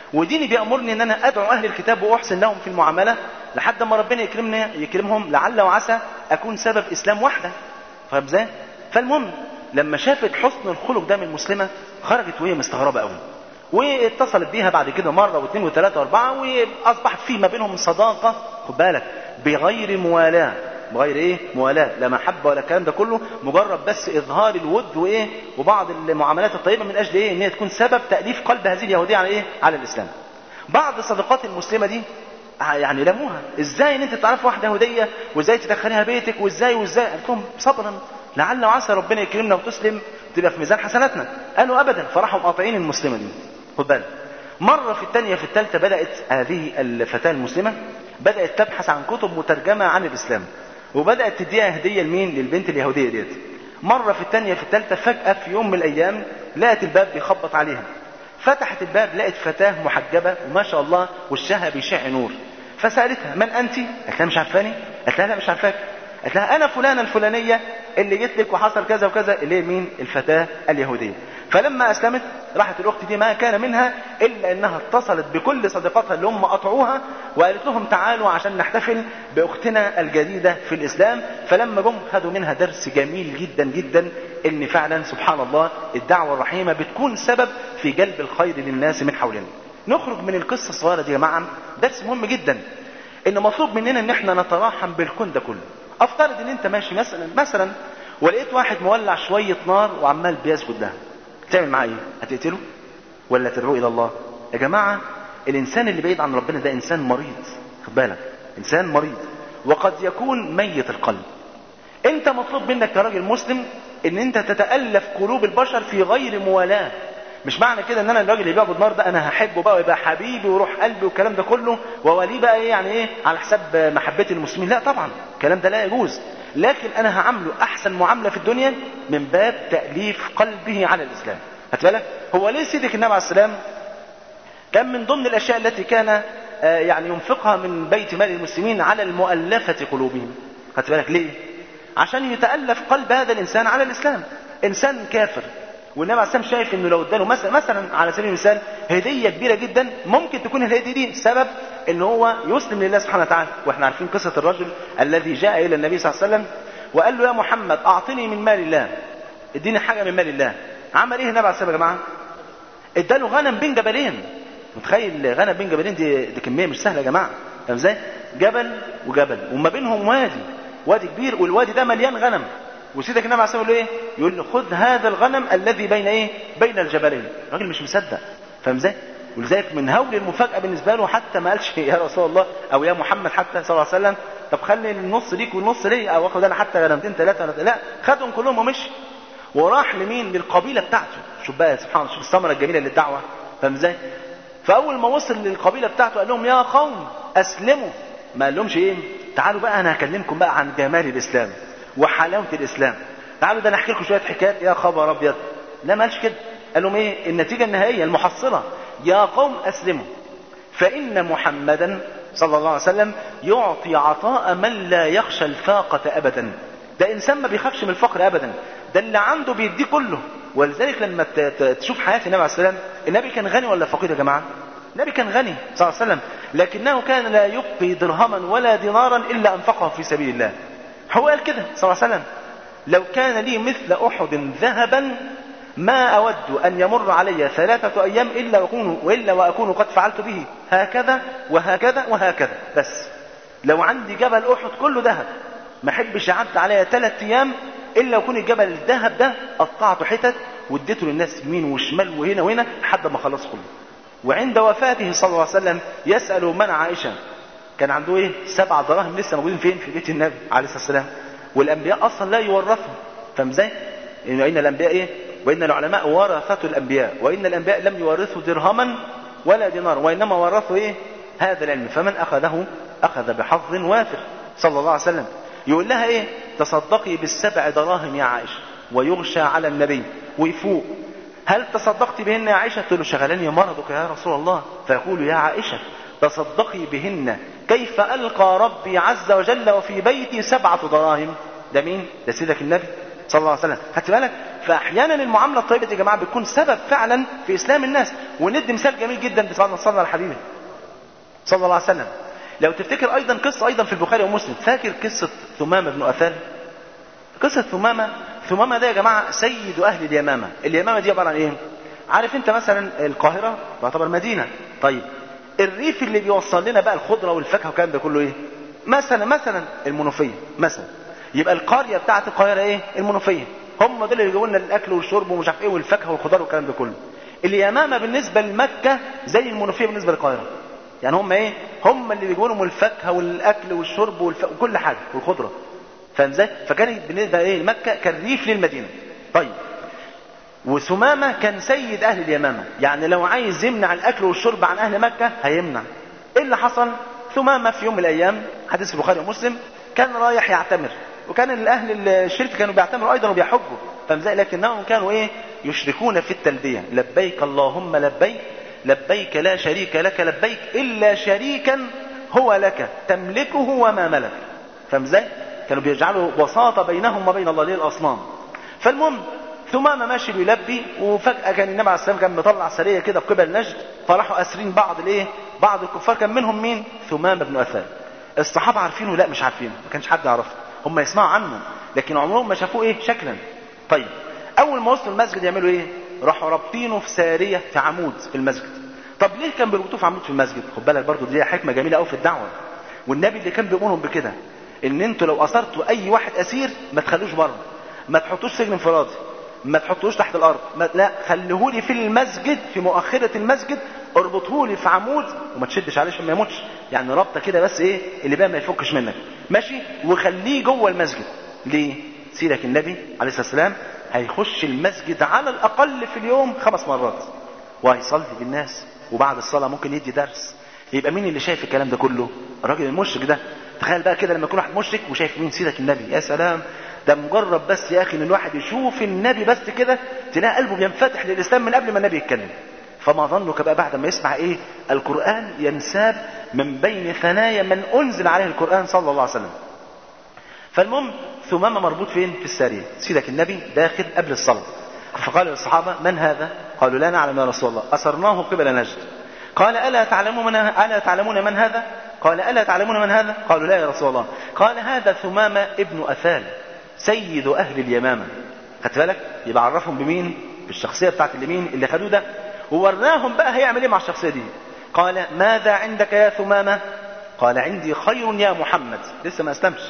وديني بيأمرني ان انا ادعو اهل الكتاب واحسن لهم في المعامله لحد ما ربنا يكرمنا يكرمهم لعل وعسى اكون سبب اسلام واحده فاهم ازاي؟ فالمهم لما شافت حسن الخلق ده من المسلمه خرجت وهي مستغربه قوي واتصلت بيها بعد كده مره واثنين وثلاثه واربعه واصبح في ما بينهم صداقه خد بالك بغير موالاه بغير ايه موالاه لا محبه ولا الكلام ده كله مجرد بس اظهار الود وايه وبعض المعاملات الطيبه من اجل ايه ان هي تكون سبب تاليف قلب هذه اليهوديه على ايه على الاسلام بعض صديقات المسلمه دي يعني لموها ازاي ان انت تعرف واحده يهوديه وازاي تدخليها بيتك وازاي وازاي قالت لهم صبرا لعل وعسى ربنا يكرمنا وتسلم تبقى في ميزان حسناتنا قالوا ابدا فراحوا مقاطعين المسلمه دي خد بالك مرة في الثانية في الثالثة بدأت هذه الفتاة المسلمة بدأت تبحث عن كتب مترجمة عن الإسلام وبدأت تديها هدية لمين؟ للبنت اليهودية ديت. مرة في الثانية في الثالثة فجأة في يوم من الأيام لقت الباب بيخبط عليها. فتحت الباب لقت فتاة محجبة وما شاء الله وشها بيشع نور. فسألتها من أنت؟ قالت لها مش عارفاني؟ قالت لها لا مش عارفاك. قالت لها أنا فلانة الفلانية اللي جيت لك وحصل كذا وكذا اللي هي مين؟ الفتاة اليهودية. فلما أسلمت راحت الأخت دي ما كان منها إلا أنها اتصلت بكل صديقاتها اللي هم قطعوها وقالت لهم تعالوا عشان نحتفل بأختنا الجديدة في الإسلام فلما جم خدوا منها درس جميل جدا جدا إن فعلا سبحان الله الدعوة الرحيمة بتكون سبب في جلب الخير للناس من حولنا نخرج من القصة الصغيرة دي يا جماعة درس مهم جدا إن مطلوب مننا إن احنا نتراحم بالكون ده كله أفترض إن أنت ماشي مثلا مثلا ولقيت واحد مولع شوية نار وعمال بيسجد لها تعمل معاه ايه؟ هتقتله؟ ولا تدعوه الى الله؟ يا جماعه الانسان اللي بعيد عن ربنا ده انسان مريض خد بالك انسان مريض وقد يكون ميت القلب انت مطلوب منك كراجل مسلم ان انت تتالف قلوب البشر في غير موالاه مش معنى كده ان انا الراجل اللي بيعبد نار ده انا هحبه بقى ويبقى حبيبي وروح قلبي والكلام ده كله ووليه بقى ايه يعني ايه على حساب محبتي للمسلمين لا طبعا الكلام ده لا يجوز لكن انا هعامله احسن معامله في الدنيا من باب تاليف قلبه على الاسلام هات بالك هو ليه سيدك النبي عليه السلام كان من ضمن الاشياء التي كان يعني ينفقها من بيت مال المسلمين على المؤلفه قلوبهم هات بالك ليه عشان يتالف قلب هذا الانسان على الاسلام انسان كافر والنبي عليه السلام شايف انه لو اداله مثلا مثلا على سبيل المثال هديه كبيره جدا ممكن تكون الهديه دي سبب ان هو يسلم لله سبحانه وتعالى واحنا عارفين قصه الرجل الذي جاء الى النبي صلى الله عليه وسلم وقال له يا محمد اعطني من مال الله اديني حاجه من مال الله عمل ايه النبي عليه السلام يا جماعه اداله غنم بين جبلين متخيل غنم بين جبلين دي, دي كميه مش سهله يا جماعه فاهم ازاي جبل وجبل وما بينهم وادي وادي كبير والوادي ده مليان غنم وسيدك النبي عليه الصلاه والسلام يقول ايه؟ يقول له خذ هذا الغنم الذي بين ايه؟ بين الجبلين. الراجل مش مصدق. فاهم ازاي؟ ولذلك من هول المفاجاه بالنسبه له حتى ما قالش يا رسول الله او يا محمد حتى صلى الله عليه وسلم طب خلي النص ليك والنص لي او اخد انا حتى غنمتين ثلاثه ولا لا خدهم كلهم ومشي. وراح لمين؟ للقبيله بتاعته. شوف بقى سبحان الله شوف الثمره الجميله للدعوه. فاهم ازاي؟ فاول ما وصل للقبيله بتاعته قال لهم يا قوم اسلموا. ما قال لهمش ايه؟ تعالوا بقى انا هكلمكم بقى عن جمال الاسلام. وحلاوه الاسلام تعالوا ده انا احكي لكم شويه حكايات يا خبر ابيض لا ما قالش كده قال لهم ايه النتيجه النهائيه المحصله يا قوم اسلموا فان محمدا صلى الله عليه وسلم يعطي عطاء من لا يخشى الفاقه ابدا ده انسان ما بيخافش من الفقر ابدا ده اللي عنده بيديه كله ولذلك لما تشوف حياه النبي عليه السلام النبي كان غني ولا فقير يا جماعه النبي كان غني صلى الله عليه وسلم لكنه كان لا يبقي درهما ولا دينارا الا انفقه في سبيل الله هو قال كده صلى الله عليه وسلم لو كان لي مثل أحد ذهبا ما أود أن يمر علي ثلاثة أيام إلا وأكون وإلا وأكون قد فعلت به هكذا وهكذا وهكذا بس لو عندي جبل أحد كله ذهب ما أحبش يعدي عليا ثلاث أيام إلا يكون الجبل الذهب ده قطعته حتت واديته للناس يمين وشمال وهنا وهنا لحد ما خلص كله وعند وفاته صلى الله عليه وسلم يسأل من عائشة كان عنده ايه سبع دراهم لسه موجودين فين في بيت النبي عليه الصلاه والسلام والانبياء اصلا لا يورثوا فاهم ازاي ان ان الانبياء ايه وان العلماء ورثه الانبياء وان الانبياء لم يورثوا درهما ولا دينار وانما ورثوا ايه هذا العلم فمن اخذه اخذ بحظ وافر صلى الله عليه وسلم يقول لها ايه تصدقي بالسبع دراهم يا عائشه ويغشى على النبي ويفوق هل تصدقت بهن يا عائشه تقول له شغلني مرضك يا رسول الله فيقول يا عائشه تصدقي بهن كيف ألقى ربي عز وجل وفي بيتي سبعة دراهم ده مين؟ ده سيدك النبي صلى الله عليه وسلم خدت بالك فاحيانا المعامله الطيبه دي يا جماعه بتكون سبب فعلا في اسلام الناس وندي مثال جميل جدا بصلى الله على حبيبه صلى الله عليه وسلم لو تفتكر ايضا قصه ايضا في البخاري ومسلم فاكر قصه ثمامه بن اثال قصه ثمامه ثمامه ده يا جماعه سيد اهل اليمامه اليمامه دي عباره عن ايه عارف انت مثلا القاهره تعتبر مدينه طيب الريف اللي بيوصل لنا بقى الخضره والفاكهه والكلام ده كله ايه مثلا مثلا المنوفيه مثلا يبقى القريه بتاعت القاهره ايه المنوفيه هم دول اللي يجيبوا لنا الاكل والشرب ومش عارف ايه والفاكهه والخضار والكلام ده كله اليمامه بالنسبه لمكه زي المنوفيه بالنسبه للقاهره يعني هم ايه هم اللي بيجيبوا لهم الفاكهه والاكل والشرب والف... وكل حاجه والخضره فاهم ازاي فكان بالنسبه ايه لمكه كان ريف للمدينه طيب وثمامه كان سيد اهل اليمامه يعني لو عايز يمنع الاكل والشرب عن اهل مكه هيمنع ايه اللي حصل ثمامه في يوم من الايام حديث البخاري ومسلم كان رايح يعتمر وكان الاهل الشرك كانوا بيعتمروا ايضا وبيحجوا فاهم ازاي لكنهم كانوا ايه يشركون في التلبيه لبيك اللهم لبيك لبيك لا شريك لك لبيك الا شريكا هو لك تملكه وما ملك فاهم ازاي كانوا بيجعلوا وساطه بينهم وبين الله ليه الاصنام فالمهم ثمامه ماشي بيلبي وفجاه كان النبي عليه السلام كان مطلع سريه كده في قبل نجد فراحوا اسرين بعض الايه بعض الكفار كان منهم مين ثمامه بن اثال الصحابه عارفينه لا مش عارفينه ما كانش حد يعرفه هم يسمعوا عنه لكن عمرهم ما شافوه ايه شكلا طيب اول ما وصلوا المسجد يعملوا ايه راحوا رابطينه في ساريه في عمود في المسجد طب ليه كان بيربطوه في عمود في المسجد خد بالك برضه دي حكمه جميله قوي في الدعوه والنبي اللي كان بيامرهم بكده ان انتوا لو اثرتوا اي واحد اسير ما تخلوش بره ما تحطوش سجن انفرادي ما تحطوش تحت الارض ما لا خليهولي في المسجد في مؤخره المسجد اربطهولي في عمود وما تشدش عليه عشان ما يموتش يعني رابطه كده بس ايه اللي بقى ما يفكش منك ماشي وخليه جوه المسجد ليه سيرك النبي عليه الصلاه والسلام هيخش المسجد على الاقل في اليوم خمس مرات وهيصلي بالناس وبعد الصلاه ممكن يدي درس يبقى مين اللي شايف الكلام ده كله الراجل المشرك ده تخيل بقى كده لما يكون واحد مشرك وشايف مين سيرك النبي يا سلام ده مجرد بس يا اخي ان الواحد يشوف النبي بس كده تلاقي قلبه بينفتح للاسلام من قبل ما النبي يتكلم فما ظنك بقى بعد ما يسمع ايه القران ينساب من بين ثنايا من انزل عليه القران صلى الله عليه وسلم فالمهم ثمامه مربوط فين في الساريه سيدك النبي داخل قبل الصلاه فقال للصحابه من هذا قالوا لا نعلم يا رسول الله اسرناه قبل نجد قال الا تعلمون من الا تعلمون من هذا قال الا تعلمون من هذا قالوا لا يا رسول الله قال هذا ثمامه ابن اثال سيد اهل اليمامه خدت بالك يبقى عرفهم بمين بالشخصيه بتاعت اليمين اللي خدوه ده ووراهم بقى هيعمل ايه مع الشخصيه دي قال ماذا عندك يا ثمامه قال عندي خير يا محمد لسه ما اسلمش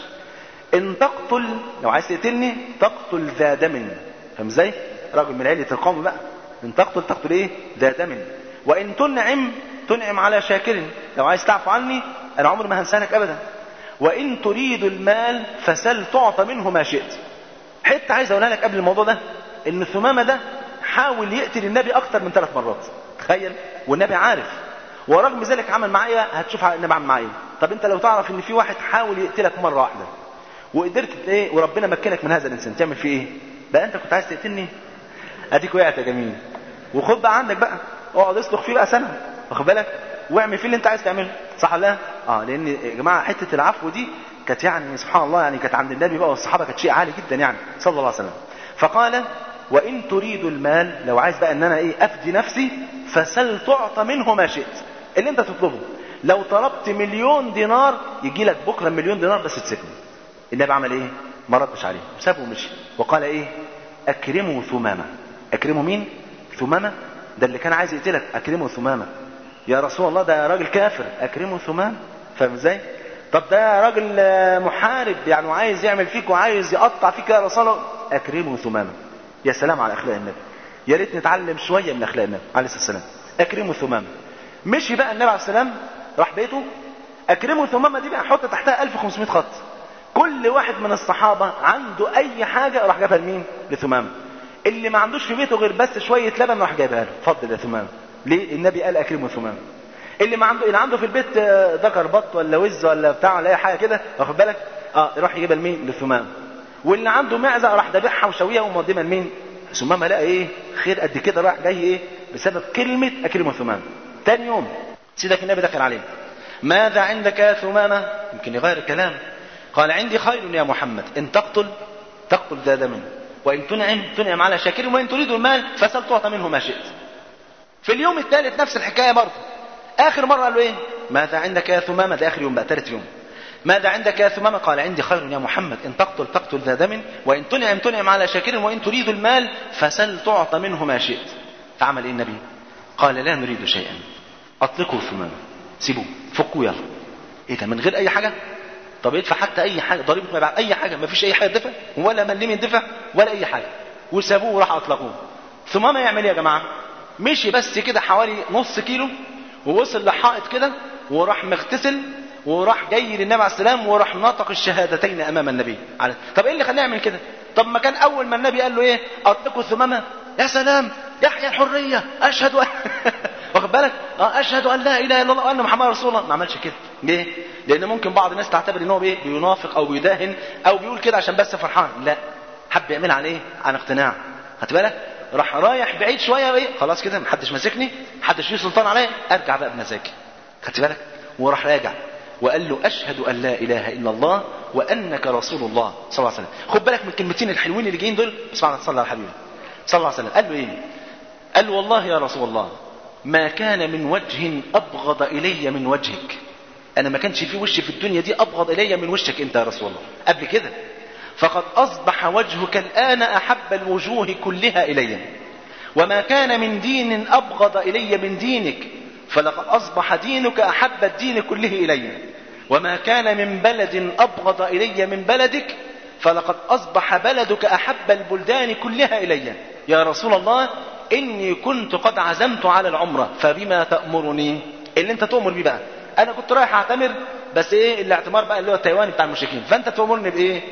ان تقتل لو عايز تقتلني تقتل ذا دم فاهم ازاي راجل من عيله القوم بقى ان تقتل تقتل ايه ذا دم وان تنعم تنعم على شاكر لو عايز تعفو عني انا عمري ما هنسانك ابدا وان تريد المال فسل تعطى منه ما شئت حته عايز اقولها لك قبل الموضوع ده ان ثمامه ده حاول يقتل النبي اكتر من ثلاث مرات تخيل والنبي عارف ورغم ذلك عمل معايا هتشوف النبي عمل معايا طب انت لو تعرف ان في واحد حاول يقتلك مره واحده وقدرت ايه وربنا مكنك من هذا الانسان تعمل فيه ايه بقى انت كنت عايز تقتلني اديك وقعت يا جميل وخد بقى عندك بقى اقعد اصلخ فيه بقى سنه واخد بالك واعمل فيه اللي انت عايز تعمله صح ولا لا اه لان يا جماعه حته العفو دي كانت يعني سبحان الله يعني كانت عند النبي بقى والصحابه كانت شيء عالي جدا يعني صلى الله عليه وسلم فقال وان تريد المال لو عايز بقى ان انا ايه افدي نفسي فسل تعطى منه ما شئت اللي انت تطلبه لو طلبت مليون دينار يجي لك بكره مليون دينار بس تسيبني النبي عمل ايه ما ردش عليه سابه ومشي وقال ايه اكرموا ثمامه اكرموا مين ثمامه ده اللي كان عايز يقتلك اكرموا ثمامه يا رسول الله ده راجل كافر اكرموا ثمامه فاهم ازاي طب ده راجل محارب يعني وعايز يعمل فيك وعايز يقطع فيك يا رسول الله اكرموا ثمامه يا سلام على اخلاق النبي يا ريت نتعلم شويه من اخلاق النبي عليه الصلاه والسلام اكرموا ثمامه مشي بقى النبي عليه السلام راح بيته اكرموا ثمامه دي بقى حط تحتها 1500 خط كل واحد من الصحابه عنده اي حاجه راح جابها لمين لثمامه اللي ما عندوش في بيته غير بس شويه لبن راح جايبها له اتفضل يا ثمامه ليه النبي قال اكرموا ثمامه اللي ما عنده اللي عنده في البيت ذكر بط ولا وز ولا بتاع ولا اي حاجه كده واخد بالك اه يروح يجيبها لمين لثمامه واللي عنده معزه راح ذابحها وشويها ومقدمها لمين ثمامه لقى ايه خير قد كده راح جاي ايه بسبب كلمه اكرموا ثمامه تاني يوم سيدك النبي دخل عليه ماذا عندك يا ثمامه يمكن يغير الكلام قال عندي خير يا محمد ان تقتل تقتل ذا دم وان تنعم تنعم على شاكر وان تريد المال فسل تعطى منه ما شئت في اليوم الثالث نفس الحكايه برضه اخر مره قال له ايه ماذا عندك يا ثمامه ده اخر يوم بقى ثالث يوم ماذا عندك يا ثمامة قال عندي خير يا محمد إن تقتل تقتل ذا دم وإن تنعم تنعم على شاكر وإن تريد المال فسل تعطى منه ما شئت فعمل إيه النبي قال لا نريد شيئا أطلقوا ثمامة سيبوه فكوا يلا إيه ده من غير أي حاجة طب يدفع حتى أي حاجة ضريبة ما بعد أي حاجة ما فيش أي حاجة تدفع ولا مليم يدفع ولا أي حاجة وسابوه وراح أطلقوه ثمامة يعمل إيه يا جماعة مشي بس كده حوالي نص كيلو ووصل لحائط كده وراح مغتسل وراح جاي للنبي عليه السلام وراح نطق الشهادتين امام النبي عليه طب ايه اللي خلاه يعمل كده طب ما كان اول ما النبي قال له ايه اطلقوا ثمامه يا سلام يحيى الحريه اشهد أن واخد بالك اه اشهد ان لا اله الا الله وان محمد رسول الله ما عملش كده ليه لان ممكن بعض الناس تعتبر ان هو ايه بينافق او بيداهن او بيقول كده عشان بس فرحان لا حب يعملها عن ايه عن اقتناع خدت بالك راح رايح بعيد شويه ايه خلاص كده محدش ماسكني محدش ليه سلطان عليا ارجع بقى بمزاجي خدت بالك وراح راجع وقال له أشهد أن لا إله إلا الله وأنك رسول الله صلى الله عليه وسلم خد بالك من الكلمتين الحلوين اللي جايين دول سبحان الله صلى الله على حبيبي صلى الله عليه وسلم قال له إيه قال له والله يا رسول الله ما كان من وجه أبغض إلي من وجهك أنا ما كانش في وش في الدنيا دي أبغض إلي من وشك أنت يا رسول الله قبل كده فقد أصبح وجهك الآن أحب الوجوه كلها إلي وما كان من دين أبغض إلي من دينك فلقد أصبح دينك أحب الدين كله إلي وما كان من بلد أبغض إلي من بلدك فلقد أصبح بلدك أحب البلدان كلها إلي يا رسول الله إني كنت قد عزمت على العمرة فبما تأمرني اللي أنت تؤمر بيه بقى أنا كنت رايح أعتمر بس إيه الاعتمار بقى اللي هو التايواني بتاع المشركين فأنت تؤمرني بإيه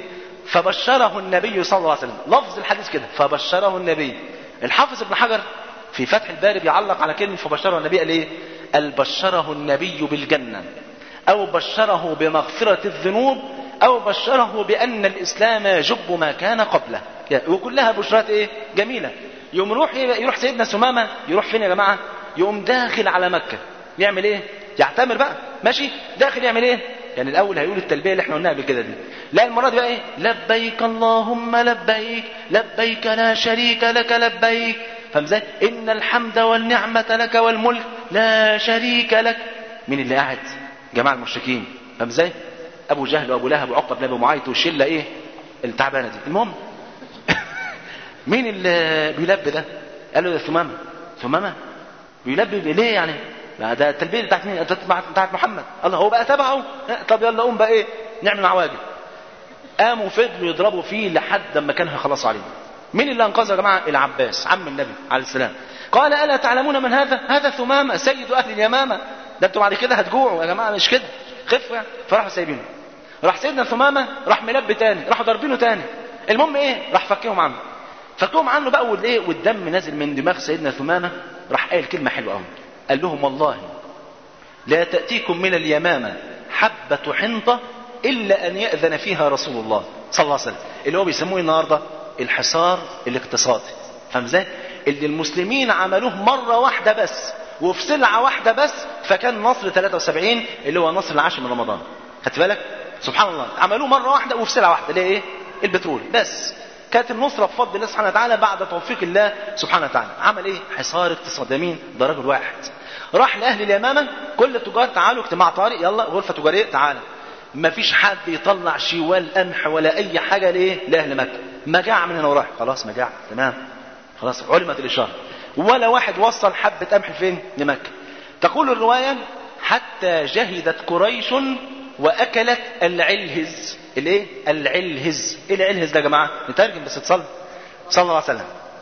فبشره النبي صلى الله عليه وسلم لفظ الحديث كده فبشره النبي الحافظ ابن حجر في فتح الباري بيعلق على كلمة فبشره النبي قال ايه قال بشره النبي بالجنة او بشره بمغفرة الذنوب او بشره بان الاسلام يجب ما كان قبله وكلها بشرات ايه جميلة يوم يروح يروح سيدنا سمامة يروح فين يا جماعة يقوم داخل على مكة يعمل ايه يعتمر بقى ماشي داخل يعمل ايه يعني الاول هيقول التلبيه اللي احنا قلناها قبل كده دي لا المره دي بقى ايه لبيك اللهم لبيك لبيك لا شريك لك لبيك فاهم ازاي ان الحمد والنعمه لك والملك لا شريك لك مين اللي قاعد جماعه المشركين فاهم ازاي ابو جهل وابو لهب وعقبه بن ابي معيط والشله ايه التعبانه دي المهم مين اللي بيلبي ده قال له ده ثمامه ثمامه بيلبي ليه يعني ما ده التلبيه بتاعت مين بتاعت محمد الله هو بقى تبعه طب يلا قوم بقى ايه نعمل عواجب قاموا فضلوا يضربوا فيه لحد ما كان هيخلصوا عليه مين اللي انقذه يا جماعه العباس عم النبي عليه السلام قال الا تعلمون من هذا هذا ثمامه سيد اهل اليمامه ده انتوا بعد كده هتجوعوا يا جماعه مش كده خفوا يعني فراحوا سايبينه راح سيدنا ثمامه راح ملبي تاني راحوا ضاربينه تاني المهم ايه راح فكيهم عنه فكهم عنه بقى والايه والدم نازل من دماغ سيدنا ثمامه راح قال كلمه حلوه قوي قال لهم والله لا تأتيكم من اليمامة حبة حنطة إلا أن يأذن فيها رسول الله صلى الله عليه وسلم اللي هو بيسموه النهاردة الحصار الاقتصادي فاهم ازاي؟ اللي المسلمين عملوه مرة واحدة بس وفي سلعة واحدة بس فكان نصر 73 اللي هو نصر العاشر من رمضان خدت بالك؟ سبحان الله عملوه مرة واحدة وفي سلعة واحدة اللي هي ايه؟ البترول بس كانت النصرة بفضل الله سبحانه وتعالى بعد توفيق الله سبحانه وتعالى عمل ايه حصار اقتصادي مين ده رجل واحد راح لأهل اليمامة كل التجار تعالوا اجتماع طارئ يلا غرفة تجارية تعالى ما فيش حد يطلع شوال قمح ولا أي حاجة لإيه لأهل مكة مجاعة من هنا وراح خلاص مجاعة تمام خلاص علمت الإشارة ولا واحد وصل حبة قمح فين لمكة تقول الرواية حتى جهدت قريش وأكلت العلهز الايه العلهز ايه العلهز ده يا جماعة نترجم بس تصلي صلى الله عليه وسلم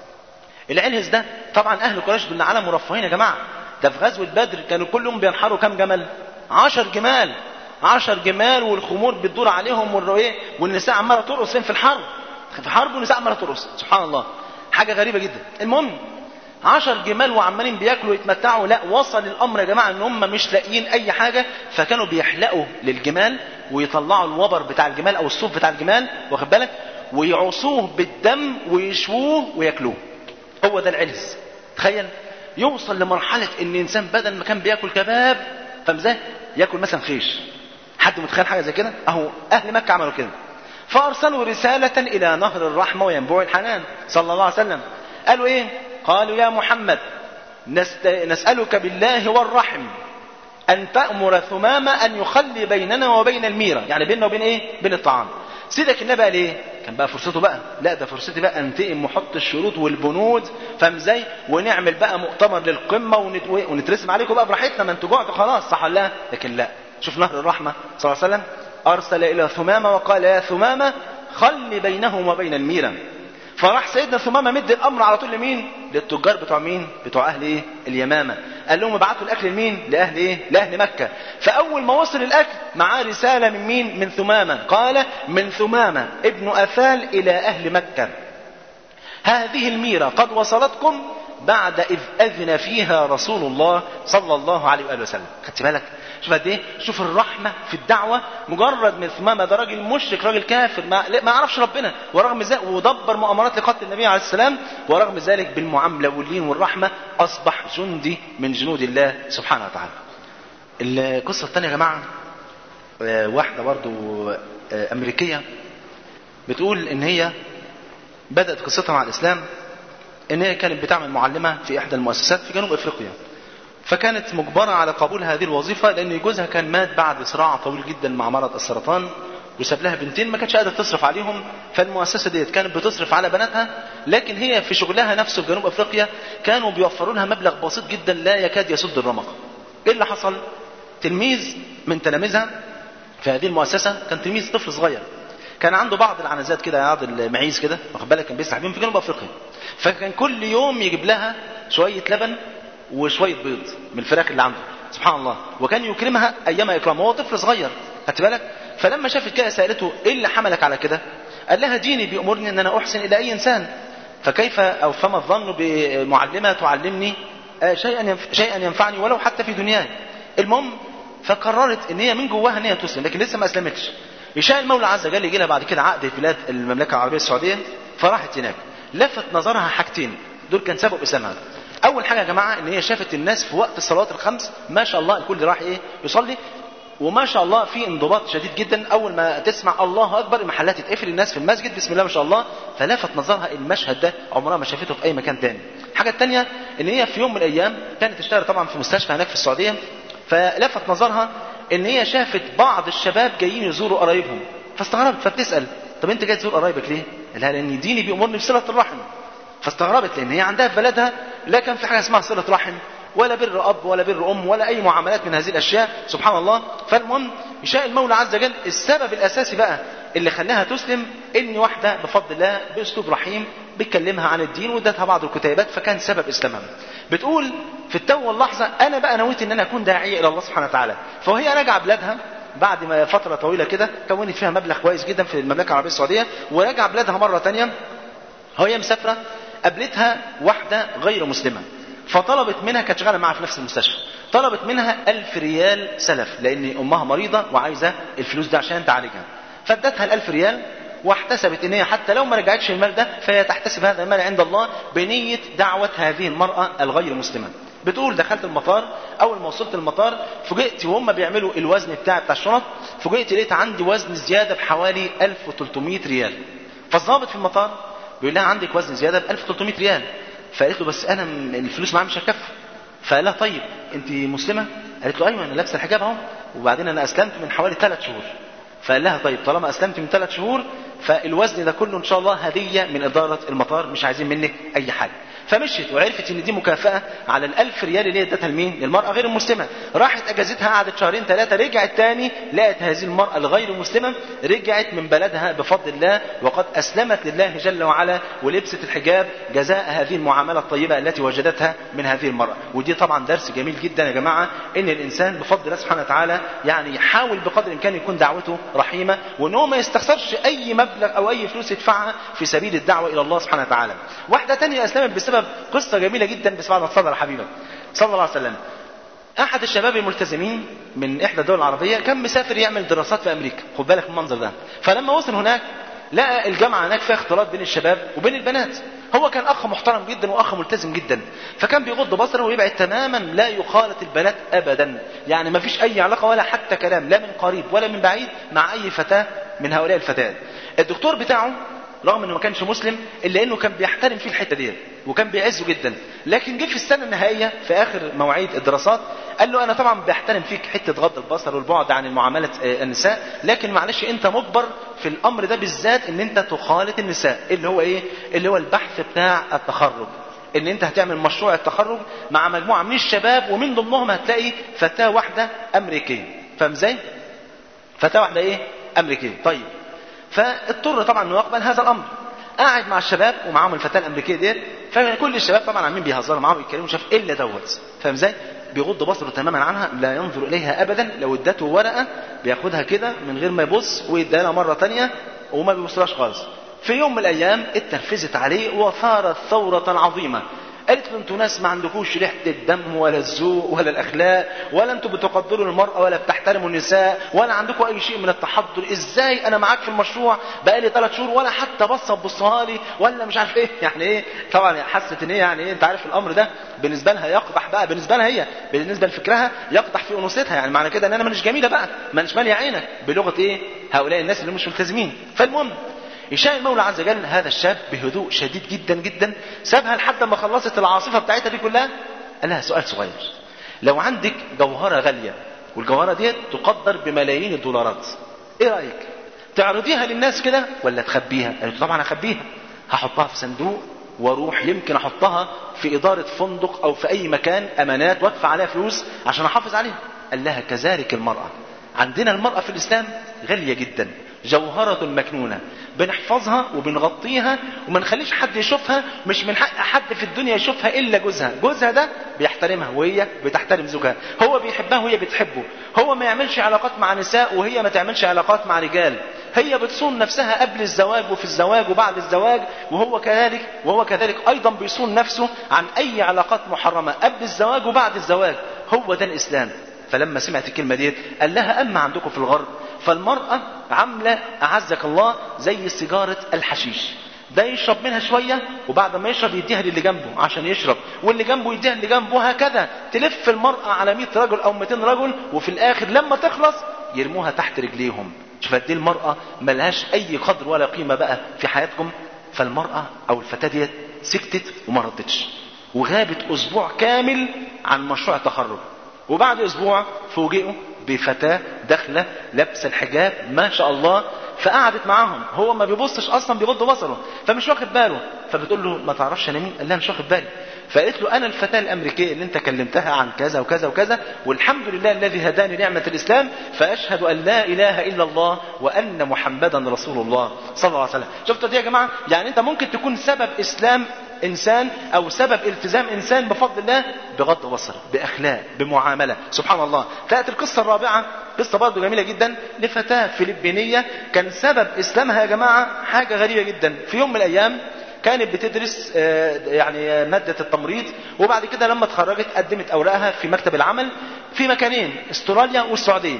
العلهز ده طبعا أهل قريش دول عالم مرفهين يا جماعة ده في غزوة بدر كانوا كلهم بينحروا كام جمل عشر جمال عشر جمال والخمور بتدور عليهم والرؤية والنساء عمالة ترقص فين في الحرب في حرب والنساء عمالة ترقص سبحان الله حاجة غريبة جدا المهم عشر جمال وعمالين بياكلوا ويتمتعوا لا وصل الامر يا جماعه ان هم مش لاقيين اي حاجه فكانوا بيحلقوا للجمال ويطلعوا الوبر بتاع الجمال او الصوف بتاع الجمال واخد بالك ويعصوه بالدم ويشووه وياكلوه هو ده العلز تخيل يوصل لمرحلة ان انسان بدل ما كان بياكل كباب فاهم ازاي؟ ياكل مثلا خيش. حد متخيل حاجة زي كده؟ اهو اهل مكة عملوا كده. فأرسلوا رسالة إلى نهر الرحمة وينبوع الحنان صلى الله عليه وسلم قالوا إيه قالوا يا محمد نست... نسألك بالله والرحم أن تأمر ثمامة أن يخلي بيننا وبين الميرة يعني بيننا وبين إيه بين الطعام سيدك النبي قال ايه كان بقى فرصته بقى لا ده فرصتي بقى انتقم وحط الشروط والبنود فاهم ازاي ونعمل بقى مؤتمر للقمه ونت... ونترسم عليكم بقى براحتنا ما انتوا جعتوا خلاص صح ولا لا لكن لا شوف نهر الرحمه صلى الله عليه وسلم ارسل الى ثمامه وقال يا ثمامه خل بينهم وبين الميرة فراح سيدنا ثمامه مد الامر على طول لمين للتجار بتوع مين بتوع اهل ايه اليمامه قال لهم ابعتوا الاكل لمين لاهل ايه لاهل مكه فاول ما وصل الاكل معاه رساله من مين من ثمامه قال من ثمامه ابن اثال الى اهل مكه هذه الميرة قد وصلتكم بعد إذ أذن فيها رسول الله صلى الله عليه وآله وسلم خدت بالك شوف قد ايه شوف الرحمة في الدعوة مجرد من ثمامة ده راجل مشرك راجل كافر ما, ما يعرفش ربنا ورغم ذلك ودبر مؤامرات لقتل النبي عليه السلام ورغم ذلك بالمعاملة واللين والرحمة أصبح جندي من جنود الله سبحانه وتعالى القصة الثانية يا جماعة آه، واحدة برضو آه، أمريكية بتقول إن هي بدأت قصتها مع الإسلام إن هي كانت بتعمل معلمة في إحدى المؤسسات في جنوب أفريقيا فكانت مجبرة على قبول هذه الوظيفة لأن جوزها كان مات بعد صراع طويل جدا مع مرض السرطان وساب لها بنتين ما كانتش قادرة تصرف عليهم فالمؤسسة ديت كانت بتصرف على بناتها لكن هي في شغلها نفسه في جنوب أفريقيا كانوا بيوفروا لها مبلغ بسيط جدا لا يكاد يسد الرمق إيه اللي حصل؟ تلميذ من تلاميذها في هذه المؤسسة كان تلميذ طفل صغير كان عنده بعض العنزات كده بعض المعيز كده واخد بالك كان بيسرح بيهم في جنوب افريقيا فكان كل يوم يجيب لها شويه لبن وشويه بيض من الفراخ اللي عنده سبحان الله وكان يكرمها ايام اكرام وهو طفل صغير خدت بالك فلما شافت كده سالته ايه اللي حملك على كده قال لها ديني بيامرني ان انا احسن الى اي انسان فكيف او فما الظن بمعلمه تعلمني آه، شيئا ينف... شيئا ينفعني ولو حتى في دنياي المهم فقررت ان هي من جواها ان هي تسلم لكن لسه ما اسلمتش يشاء المولى عز وجل يجي لها بعد كده عقد في بلاد المملكه العربيه السعوديه فراحت هناك لفت نظرها حاجتين دول كان سبب اسلامها اول حاجه يا جماعه ان هي شافت الناس في وقت الصلوات الخمس ما شاء الله الكل راح ايه يصلي وما شاء الله في انضباط شديد جدا اول ما تسمع الله اكبر المحلات تتقفل الناس في المسجد بسم الله ما شاء الله فلفت نظرها المشهد ده عمرها ما شافته في اي مكان تاني الحاجه الثانيه ان هي في يوم من الايام كانت تشتغل طبعا في مستشفى هناك في السعوديه فلفت نظرها ان هي شافت بعض الشباب جايين يزوروا قرايبهم فاستغربت فبتسال طب انت جاي تزور قرايبك ليه؟ قال لها لان ديني بيامرني بصله الرحم فاستغربت لان هي عندها في بلدها لا كان في حاجه اسمها صله رحم ولا بر اب ولا بر ام ولا اي معاملات من هذه الاشياء سبحان الله فالمهم يشاء المولى عز وجل السبب الاساسي بقى اللي خلاها تسلم ان واحده بفضل الله باسلوب رحيم بتكلمها عن الدين وادتها بعض الكتيبات فكان سبب اسلامها بتقول في التو واللحظه انا بقى نويت ان انا اكون داعيه الى الله سبحانه وتعالى فوهي راجعه بلادها بعد ما فترة طويلة كده كونت فيها مبلغ كويس جدا في المملكة العربية السعودية ورجع بلادها مرة تانية وهي مسافرة قابلتها واحدة غير مسلمة فطلبت منها كانت شغالة معها في نفس المستشفى طلبت منها ألف ريال سلف لأن أمها مريضة وعايزة الفلوس ده عشان تعالجها فادتها الألف ريال واحتسبت ان هي حتى لو ما رجعتش المال ده فهي تحتسب هذا المال عند الله بنية دعوة هذه المرأة الغير مسلمة بتقول دخلت المطار اول ما وصلت المطار فوجئت وهم بيعملوا الوزن بتاع بتاع الشنط فوجئت لقيت عندي وزن زياده بحوالي 1300 ريال فالضابط في المطار بيقول لها عندك وزن زياده ب 1300 ريال فقالت له بس انا م- الفلوس معايا مش هتكفي فقال لها طيب انت مسلمه قالت له ايوه انا لابسه الحجاب اهو وبعدين انا اسلمت من حوالي ثلاث شهور فقال لها طيب طالما اسلمت من ثلاث شهور فالوزن ده كله ان شاء الله هديه من اداره المطار مش عايزين منك اي حاجه فمشيت وعرفت ان دي مكافاه على الألف ريال اللي هي ادتها لمين؟ للمراه غير المسلمه راحت اجازتها قعدت شهرين ثلاثه رجعت تاني لقت هذه المراه الغير المسلمه رجعت من بلدها بفضل الله وقد اسلمت لله جل وعلا ولبست الحجاب جزاء هذه المعامله الطيبه التي وجدتها من هذه المراه ودي طبعا درس جميل جدا يا جماعه ان الانسان بفضل الله سبحانه وتعالى يعني يحاول بقدر الامكان يكون دعوته رحيمه وان هو ما يستخسرش اي مبلغ او اي فلوس يدفعها في سبيل الدعوه الى الله سبحانه وتعالى واحده تانية اسلمت بسبب قصه جميله جدا بس بعد ما تصدر حبيبك صلى الله عليه وسلم احد الشباب الملتزمين من احدى الدول العربيه كان مسافر يعمل دراسات في امريكا خد بالك من المنظر ده فلما وصل هناك لقى الجامعه هناك فيها اختلاط بين الشباب وبين البنات هو كان اخ محترم جدا واخ ملتزم جدا فكان بيغض بصره ويبعد تماما لا يخالط البنات ابدا يعني ما فيش اي علاقه ولا حتى كلام لا من قريب ولا من بعيد مع اي فتاه من هؤلاء الفتيات الدكتور بتاعه رغم انه ما كانش مسلم الا انه كان بيحترم فيه الحته دي وكان بيعزه جدا لكن جه في السنه النهائيه في اخر مواعيد الدراسات قال له انا طبعا بحترم فيك حته غض البصر والبعد عن معامله النساء لكن معلش انت مجبر في الامر ده بالذات ان انت تخالط النساء اللي هو ايه اللي هو البحث بتاع التخرج ان انت هتعمل مشروع التخرج مع مجموعه من الشباب ومن ضمنهم هتلاقي فتاه واحده امريكيه فاهم ازاي فتاه واحده ايه امريكيه طيب فاضطر طبعا انه يقبل هذا الامر قاعد مع الشباب ومعاهم الفتاه الامريكيه ديت فكل الشباب طبعا عاملين بيهزروا معاه ويتكلموا شاف الا دوت فاهم ازاي بيغض بصره تماما عنها لا ينظر اليها ابدا لو ادته ورقه بياخدها كده من غير ما يبص ويديها لها مره ثانيه وما بيبصلهاش خالص في يوم من الايام اتنرفزت عليه وثارت ثوره عظيمه قالت له انتوا ناس ما عندكوش ريحه الدم ولا الذوق ولا الاخلاق ولا انتوا بتقدروا المراه ولا بتحترموا النساء ولا عندكم اي شيء من التحضر ازاي انا معاك في المشروع بقالي ثلاث شهور ولا حتى بصه تبصها لي ولا مش عارف ايه يعني ايه طبعا حست ان هي يعني ايه انت عارف الامر ده بالنسبه لها يقدح بقى بالنسبه لها هي بالنسبه لفكرها يقدح في انوثتها يعني معنى كده ان انا مش جميله بقى ما انش ماليه عينك بلغه ايه هؤلاء الناس اللي مش ملتزمين فالمهم يشاء المولى عز وجل هذا الشاب بهدوء شديد جدا جدا سابها لحد ما خلصت العاصفه بتاعتها دي كلها قال لها سؤال صغير لو عندك جوهره غاليه والجوهره ديت تقدر بملايين الدولارات ايه رايك تعرضيها للناس كده ولا تخبيها قالت طبعا اخبيها هحطها في صندوق واروح يمكن احطها في اداره فندق او في اي مكان امانات وادفع عليها فلوس عشان احافظ عليها قال لها كذلك المراه عندنا المراه في الاسلام غاليه جدا جوهرة مكنونة بنحفظها وبنغطيها وما نخليش حد يشوفها مش من حق حد في الدنيا يشوفها إلا جوزها جوزها ده بيحترمها وهي بتحترم زوجها هو بيحبها وهي بتحبه هو ما يعملش علاقات مع نساء وهي ما تعملش علاقات مع رجال هي بتصون نفسها قبل الزواج وفي الزواج وبعد الزواج وهو كذلك وهو كذلك ايضا بيصون نفسه عن اي علاقات محرمه قبل الزواج وبعد الزواج هو ده الاسلام فلما سمعت الكلمه دي قال لها اما عندكم في الغرب فالمرأة عاملة أعزك الله زي سيجارة الحشيش ده يشرب منها شوية وبعد ما يشرب يديها للي جنبه عشان يشرب واللي جنبه يديها اللي جنبه هكذا تلف المرأة على 100 رجل أو 200 رجل وفي الآخر لما تخلص يرموها تحت رجليهم شوف دي المرأة ملهاش أي قدر ولا قيمة بقى في حياتكم فالمرأة أو الفتاة ديت سكتت وما ردتش وغابت أسبوع كامل عن مشروع التخرج وبعد أسبوع فوجئوا بفتاة داخلة لابسة الحجاب ما شاء الله فقعدت معاهم هو ما بيبصش اصلا بيغض بصره فمش واخد باله فبتقول له ما تعرفش انا مين قال لها مش واخد بالي فقالت له انا الفتاه الامريكيه اللي انت كلمتها عن كذا وكذا وكذا والحمد لله الذي هداني نعمه الاسلام فاشهد ان لا اله الا الله وان محمدا رسول الله صلى الله عليه وسلم شفتوا دي يا جماعه يعني انت ممكن تكون سبب اسلام انسان او سبب التزام انسان بفضل الله بغض بصر باخلاق بمعامله سبحان الله تاتي القصه الرابعه قصه برضه جميله جدا لفتاه فلبينيه كان سبب اسلامها يا جماعه حاجه غريبه جدا في يوم من الايام كانت بتدرس يعني مادة التمريض وبعد كده لما اتخرجت قدمت أوراقها في مكتب العمل في مكانين استراليا والسعودية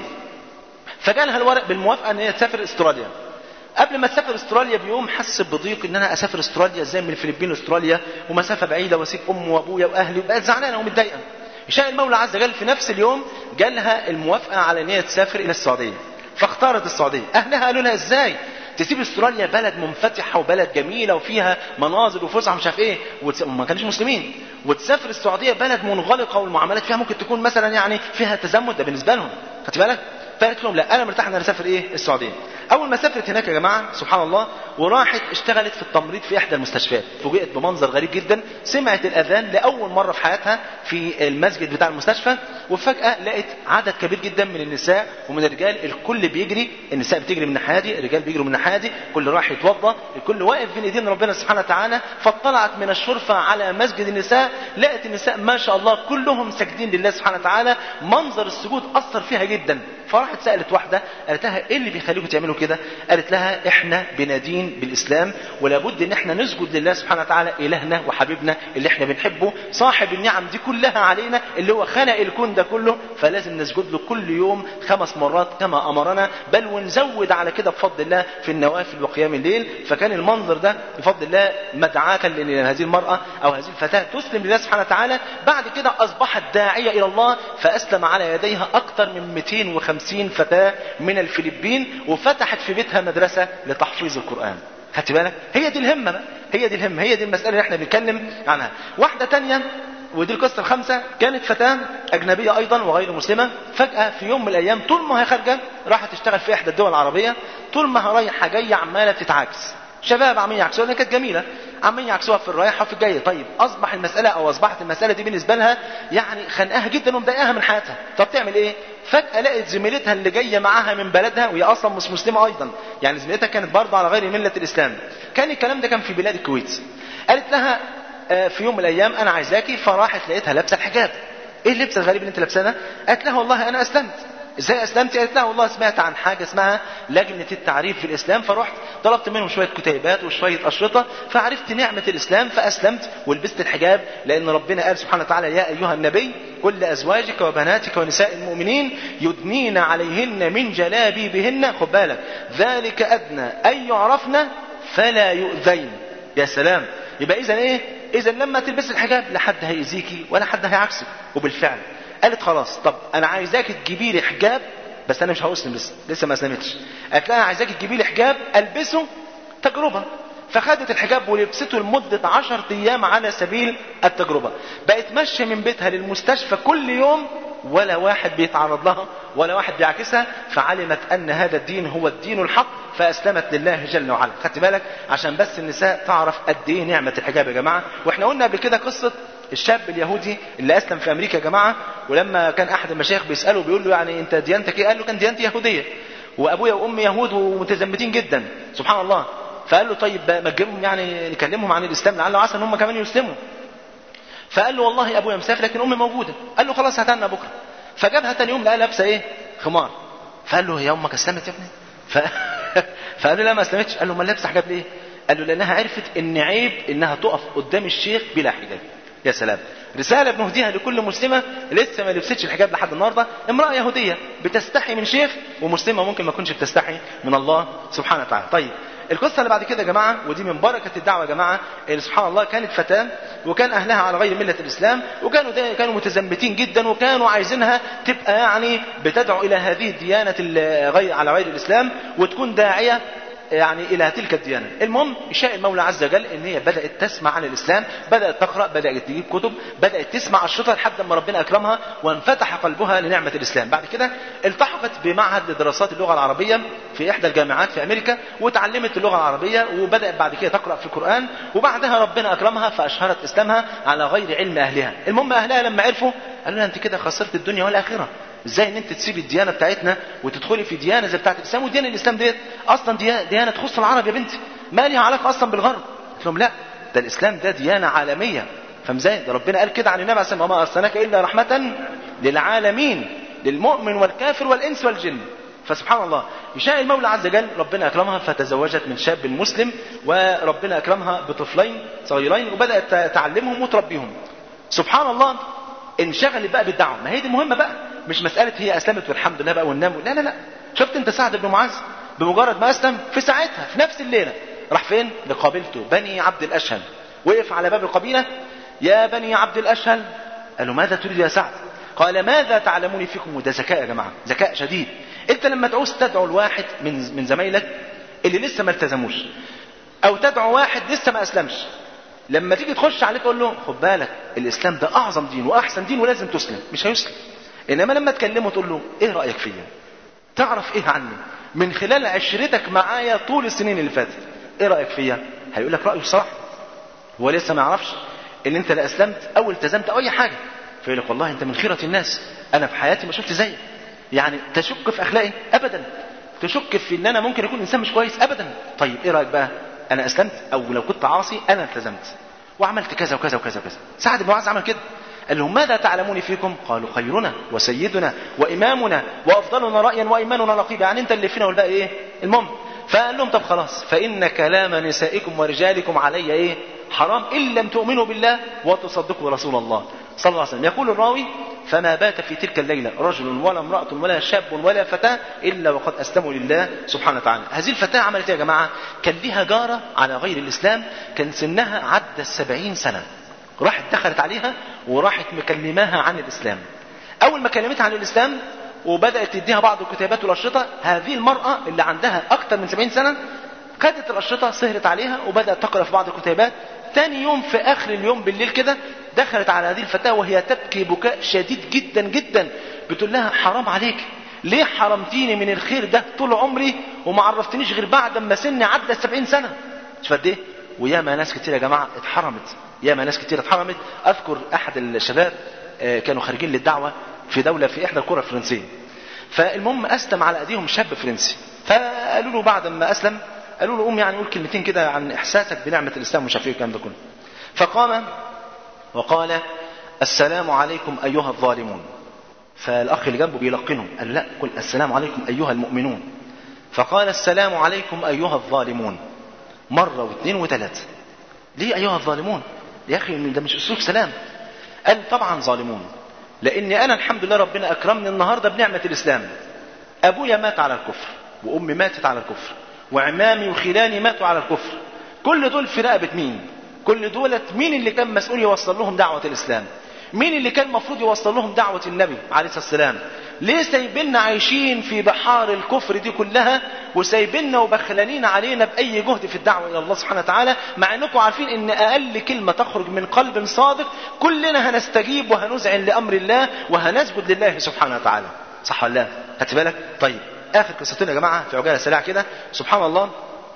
فجالها الورق بالموافقة ان هي تسافر استراليا قبل ما تسافر استراليا بيوم حس بضيق ان انا اسافر استراليا ازاي من الفلبين لاستراليا ومسافه بعيده واسيب امي وابويا واهلي وبقت زعلانه ومتضايقه شاء المولى عز وجل في نفس اليوم جالها الموافقه على ان هي تسافر الى السعوديه فاختارت السعوديه اهلها قالوا لها ازاي تسيب استراليا بلد منفتحه وبلد جميله وفيها مناظر وفسح مش عارف ايه وما كانوش مسلمين وتسافر السعوديه بلد منغلقه والمعاملات فيها ممكن تكون مثلا يعني فيها تزمت ده بالنسبه لهم خدت بالك فقالت لهم لا انا مرتاح ان انا اسافر ايه السعوديه اول ما سافرت هناك يا جماعه سبحان الله وراحت اشتغلت في التمريض في احدى المستشفيات فوجئت بمنظر غريب جدا سمعت الاذان لاول مره في حياتها في المسجد بتاع المستشفى وفجاه لقت عدد كبير جدا من النساء ومن الرجال الكل بيجري النساء بتجري من الناحيه دي الرجال بيجروا من الناحيه دي كل راح يتوضا الكل واقف بين ايدين ربنا سبحانه وتعالى فاطلعت من الشرفه على مسجد النساء لقت النساء ما شاء الله كلهم ساجدين لله سبحانه وتعالى منظر السجود اثر فيها جدا فراحت سالت واحده قالت لها ايه اللي بيخليكم تعملوا كده قالت لها احنا بنادين بالاسلام ولابد ان احنا نسجد لله سبحانه وتعالى الهنا وحبيبنا اللي احنا بنحبه صاحب النعم دي كلها علينا اللي هو خلق الكون ده كله فلازم نسجد له كل يوم خمس مرات كما امرنا بل ونزود على كده بفضل الله في النوافل وقيام الليل فكان المنظر ده بفضل الله مدعاة لان هذه المراه او هذه الفتاه تسلم لله سبحانه وتعالى بعد كده اصبحت داعيه الى الله فاسلم على يديها اكثر من 250 وخمسين فتاة من الفلبين وفتحت في بيتها مدرسة لتحفيظ القرآن خدت بالك هي دي الهمة بقى هي دي الهمة هي دي المسألة اللي احنا بنتكلم عنها واحدة تانية ودي القصة الخامسة كانت فتاة أجنبية أيضا وغير مسلمة فجأة في يوم من الأيام طول ما هي خارجة راحت تشتغل في إحدى الدول العربية طول ما هي رايحة جاية عمالة تتعاكس شباب عمالين يعكسوها كانت جميلة عمالين يعكسوها في الرايحة وفي الجاية طيب أصبح المسألة أو أصبحت المسألة دي بالنسبة لها يعني خنقاها جدا ومضايقاها من حياتها طب تعمل إيه؟ فجأة لقت زميلتها اللي جاية معاها من بلدها وهي أصلا مش مسلمة أيضا يعني زميلتها كانت برضه على غير ملة الإسلام كان الكلام ده كان في بلاد الكويت قالت لها في يوم من الايام انا عايزاكي فراحت لقيتها لابسه الحجاب ايه اللبس الغريب اللي انت لابساه ده قالت لها والله انا اسلمت ازاي اسلمت قالت لها والله سمعت عن حاجه اسمها لجنه التعريف في الاسلام فرحت طلبت منهم شويه كتيبات وشويه اشرطه فعرفت نعمه الاسلام فاسلمت ولبست الحجاب لان ربنا قال سبحانه وتعالى يا ايها النبي قل لازواجك وبناتك ونساء المؤمنين يدنين عليهن من جلابيبهن خد بالك ذلك ادنى ان يعرفن فلا يؤذين يا سلام يبقى اذا ايه اذا لما تلبس الحجاب لا حد هيأذيكي ولا حد هيعكسك وبالفعل قالت خلاص طب انا عايزاك تجيبي لي حجاب بس انا مش هسلم لسه لسه ما اسلمتش قالت لها عايزاك تجيبي لي حجاب البسه تجربه فخدت الحجاب ولبسته لمدة عشر أيام على سبيل التجربة بقت ماشية من بيتها للمستشفى كل يوم ولا واحد بيتعرض لها ولا واحد بيعكسها فعلمت أن هذا الدين هو الدين الحق فأسلمت لله جل وعلا خدت بالك عشان بس النساء تعرف قد إيه نعمة الحجاب يا جماعة وإحنا قلنا قبل كده قصة الشاب اليهودي اللي أسلم في أمريكا يا جماعة ولما كان أحد المشايخ بيسأله بيقول له يعني أنت ديانتك إيه قال له كان ديانتي يهودية وأبويا وأمي يهود ومتزمتين جدا سبحان الله فقال له طيب ما تجيبهم يعني نكلمهم عن الاسلام لعله عسى ان هم كمان يسلموا فقال له والله ابويا مسافر لكن امي موجوده قال له خلاص هتعنا بكره فجابها تاني يوم لقى لابسه ايه خمار فقال له هي امك اسلمت يا ابني ف... فقال له لا ما اسلمتش قال له ما لابسه حجاب ليه قال له لانها عرفت ان عيب انها تقف قدام الشيخ بلا حجاب يا سلام رسالة بنهديها لكل مسلمة لسه ما لبستش الحجاب لحد النهاردة امرأة يهودية بتستحي من شيخ ومسلمة ممكن ما تكونش بتستحي من الله سبحانه وتعالى طيب القصة اللي بعد كده يا جماعة ودي من بركة الدعوة يا جماعة اللي سبحان الله كانت فتاة وكان أهلها على غير ملة الإسلام وكانوا كانوا متزمتين جدا وكانوا عايزينها تبقى يعني بتدعو إلى هذه الديانة غير على غير الإسلام وتكون داعية يعني الى تلك الديانه المهم شاء المولى عز وجل ان هي بدات تسمع عن الاسلام بدات تقرا بدات تجيب كتب بدات تسمع الشرطه لحد ما ربنا اكرمها وانفتح قلبها لنعمه الاسلام بعد كده التحقت بمعهد لدراسات اللغه العربيه في احدى الجامعات في امريكا وتعلمت اللغه العربيه وبدات بعد كده تقرا في القران وبعدها ربنا اكرمها فاشهرت اسلامها على غير علم اهلها المهم اهلها لما عرفوا قالوا لها انت كده خسرت الدنيا والاخره ازاي ان انت تسيبي الديانه بتاعتنا وتدخلي في ديانه زي بتاعت الاسلام وديانه الاسلام ديت اصلا ديانه تخص العرب يا بنتي ما ليها علاقه اصلا بالغرب قلت لهم لا ده الاسلام ده ديانه عالميه فمزاي ده ربنا قال كده عن النبي عليه الصلاه والسلام وما ارسلناك الا رحمه للعالمين للمؤمن والكافر والانس والجن فسبحان الله يشاء المولى عز وجل ربنا اكرمها فتزوجت من شاب مسلم وربنا اكرمها بطفلين صغيرين وبدات تعلمهم وتربيهم سبحان الله انشغلت بقى بالدعوه ما هي دي مهمه بقى مش مساله هي اسلمت والحمد لله بقى ونام لا لا لا شفت انت سعد بن معاذ بمجرد ما اسلم في ساعتها في نفس الليله راح فين لقبيلته بني عبد الاشهل وقف على باب القبيله يا بني عبد الاشهل قالوا ماذا تريد يا سعد قال ماذا تعلمون فيكم وده ذكاء يا جماعه ذكاء شديد انت لما تعوز تدعو الواحد من من زمايلك اللي لسه ما التزموش او تدعو واحد لسه ما اسلمش لما تيجي تخش عليه تقول له خد بالك الاسلام ده اعظم دين واحسن دين ولازم تسلم مش هيسلم انما لما تكلمه تقول له ايه رايك فيا تعرف ايه عني من خلال عشرتك معايا طول السنين اللي فاتت ايه رايك فيا هيقول لك رايه صح هو لسه ما يعرفش ان انت لا اسلمت او التزمت او اي حاجه فيقول لك والله انت من خيره الناس انا في حياتي ما شفت زيك يعني تشك في اخلاقي ابدا تشك في ان انا ممكن اكون انسان مش كويس ابدا طيب ايه رايك بقى انا اسلمت او لو كنت عاصي انا التزمت وعملت كذا وكذا وكذا وكذا سعد بن معاذ عمل كده قال لهم ماذا تعلمون فيكم قالوا خيرنا وسيدنا وإمامنا وأفضلنا رأيا وإيماننا نقيب يعني أنت اللي فينا والباقي إيه المهم فقال لهم طب خلاص فإن كلام نسائكم ورجالكم علي إيه حرام إن لم تؤمنوا بالله وتصدقوا رسول الله صلى الله عليه وسلم يقول الراوي فما بات في تلك الليلة رجل ولا امرأة ولا شاب ولا فتاة إلا وقد أسلموا لله سبحانه وتعالى هذه الفتاة عملت يا جماعة كان لها جارة على غير الإسلام كان سنها عدى السبعين سنة راحت دخلت عليها وراحت مكلماها عن الإسلام أول ما كلمتها عن الإسلام وبدات تديها بعض الكتيبات والاشرطه هذه المراه اللي عندها اكثر من 70 سنه خدت الاشرطه سهرت عليها وبدات تقرا في بعض الكتيبات ثاني يوم في اخر اليوم بالليل كده دخلت على هذه الفتاه وهي تبكي بكاء شديد جدا جدا بتقول لها حرام عليك ليه حرمتيني من الخير ده طول عمري وما عرفتنيش غير بعد ما سني عدى 70 سنه شوف قد ايه وياما ناس كتير يا جماعه اتحرمت ياما ناس كتير اتحرمت اذكر احد الشباب آه، كانوا خارجين للدعوه في دوله في احدى القرى الفرنسيه فالمهم اسلم على ايديهم شاب فرنسي فقالوا له بعد ما اسلم قالوا له قوم يعني قول كلمتين كده عن احساسك بنعمه الاسلام ومش عارف ايه الكلام ده كله فقام وقال السلام عليكم ايها الظالمون فالاخ اللي جنبه بيلقنه قال لا قل السلام عليكم ايها المؤمنون فقال السلام عليكم ايها الظالمون مره واثنين وثلاثه ليه ايها الظالمون يا اخي ده مش اسلوب سلام قال طبعا ظالمون لاني انا الحمد لله ربنا اكرمني النهارده بنعمه الاسلام ابويا مات على الكفر وامي ماتت على الكفر وعمامي وخلاني ماتوا على الكفر كل دول في رقبه مين كل دولت مين اللي كان مسؤول يوصل لهم دعوه الاسلام مين اللي كان المفروض يوصل لهم دعوه النبي عليه الصلاه والسلام ليه سايبيننا عايشين في بحار الكفر دي كلها وسايبيننا وبخلانين علينا باي جهد في الدعوه الى الله سبحانه وتعالى مع انكم عارفين ان اقل كلمه تخرج من قلب صادق كلنا هنستجيب وهنذعن لامر الله وهنسجد لله سبحانه وتعالى صح ولا لا خدت بالك طيب اخر قصتين يا جماعه في عجاله سريعه كده سبحان الله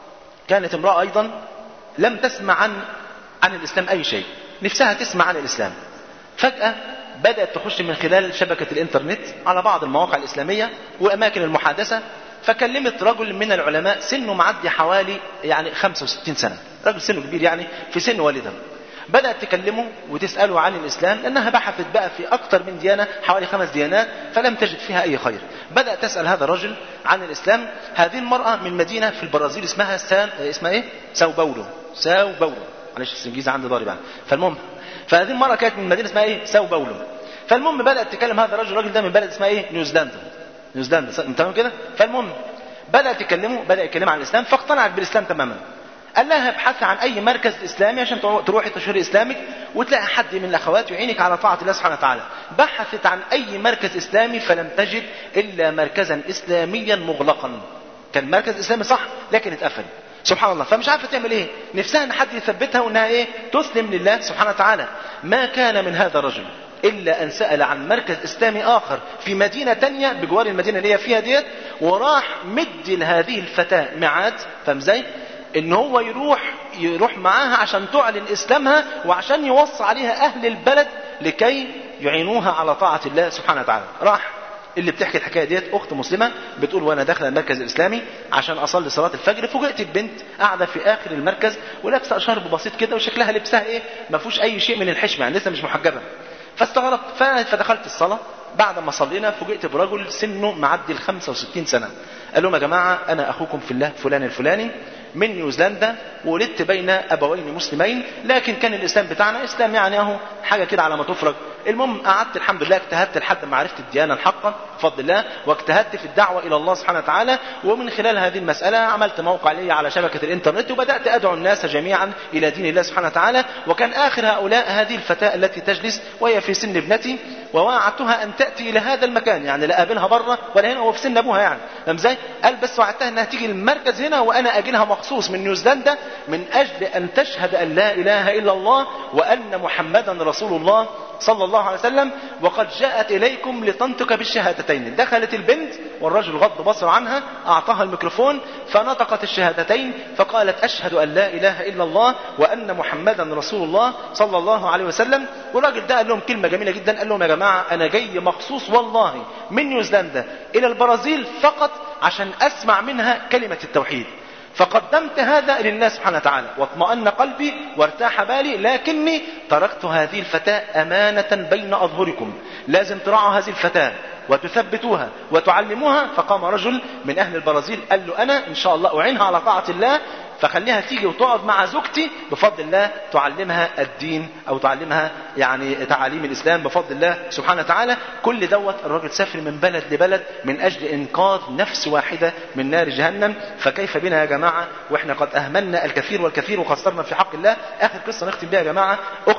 كانت امراه ايضا لم تسمع عن عن الاسلام اي شيء نفسها تسمع عن الاسلام فجاه بدات تخش من خلال شبكه الانترنت على بعض المواقع الاسلاميه واماكن المحادثه فكلمت رجل من العلماء سنه معدي حوالي يعني 65 سنه رجل سنه كبير يعني في سن والدها بدأت تكلمه وتسأله عن الإسلام لأنها بحثت بقى في أكثر من ديانة حوالي خمس ديانات فلم تجد فيها أي خير بدأت تسأل هذا الرجل عن الإسلام هذه المرأة من مدينة في البرازيل اسمها سان اسمها إيه؟ ساو باولو ساو باولو معلش الإنجليزي عندي ضارب يعني فالمهم فهذه المرأة كانت من مدينة اسمها إيه؟ ساو باولو فالمهم بدأت تكلم هذا الرجل الراجل ده من بلد اسمها إيه؟ نيوزيلندا نيوزيلندا تمام كده فالمهم بدأت تكلمه بدأ يكلمها عن الإسلام فاقتنعت بالإسلام تماما قال لها ابحثي عن اي مركز اسلامي عشان تروحي تشهري اسلامك وتلاقي حد من الاخوات يعينك على طاعه الله سبحانه وتعالى بحثت عن اي مركز اسلامي فلم تجد الا مركزا اسلاميا مغلقا كان مركز اسلامي صح لكن اتقفل سبحان الله فمش عارفه تعمل ايه نفسها ان حد يثبتها وانها ايه تسلم لله سبحانه وتعالى ما كان من هذا الرجل الا ان سال عن مركز اسلامي اخر في مدينه تانية بجوار المدينه اللي هي فيها ديت وراح مد لهذه الفتاه ميعاد فاهم ازاي ان هو يروح يروح معاها عشان تعلن اسلامها وعشان يوصي عليها اهل البلد لكي يعينوها على طاعه الله سبحانه وتعالى راح اللي بتحكي الحكايه ديت اخت مسلمه بتقول وانا داخله المركز الاسلامي عشان اصلي صلاه الفجر فوجئت ببنت قاعده في اخر المركز ولابسه شرب بسيط كده وشكلها لبسها ايه ما فيهوش اي شيء من الحشمه يعني لسه مش محجبه فاستغربت فدخلت الصلاه بعد ما صلينا فوجئت برجل سنه معدي ال 65 سنه قال لهم يا جماعه انا اخوكم في الله فلان الفلاني من نيوزيلندا وولدت بين ابوين مسلمين لكن كان الاسلام بتاعنا اسلام يعني اهو حاجه كده على ما تفرج المهم قعدت الحمد لله اجتهدت لحد ما عرفت الديانه الحقه بفضل الله واجتهدت في الدعوه الى الله سبحانه وتعالى ومن خلال هذه المساله عملت موقع لي على شبكه الانترنت وبدات ادعو الناس جميعا الى دين الله سبحانه وتعالى وكان اخر هؤلاء هذه الفتاه التي تجلس وهي في سن ابنتي ووعدتها ان تاتي الى هذا المكان يعني لا اقابلها بره ولا هنا هو في سن ابوها يعني فاهم ازاي؟ قال بس وعدتها انها تيجي المركز هنا وانا اجي لها مخصوص من نيوزيلندا من اجل ان تشهد ان لا اله الا الله وان محمدا رسول الله صلى الله عليه وسلم وقد جاءت اليكم لتنطق بالشهادتين دخلت البنت والرجل غض بصر عنها اعطاها الميكروفون فنطقت الشهادتين فقالت اشهد ان لا اله الا الله وان محمدا رسول الله صلى الله عليه وسلم والراجل ده قال لهم كلمه جميله جدا قال لهم يا جماعه انا جاي مخصوص والله من نيوزيلندا الى البرازيل فقط عشان اسمع منها كلمه التوحيد فقدمت هذا لله سبحانه وتعالى واطمأن قلبي وارتاح بالي لكني تركت هذه الفتاة أمانة بين أظهركم لازم تراعوا هذه الفتاة وتثبتوها وتعلموها فقام رجل من أهل البرازيل قال له أنا إن شاء الله أعينها على طاعة الله فخليها تيجي وتقعد مع زوجتي بفضل الله تعلمها الدين او تعلمها يعني تعاليم الاسلام بفضل الله سبحانه وتعالى كل دوت الراجل سافر من بلد لبلد من اجل انقاذ نفس واحده من نار جهنم فكيف بنا يا جماعه واحنا قد اهملنا الكثير والكثير وقصرنا في حق الله اخر قصه نختم بها يا جماعه اخت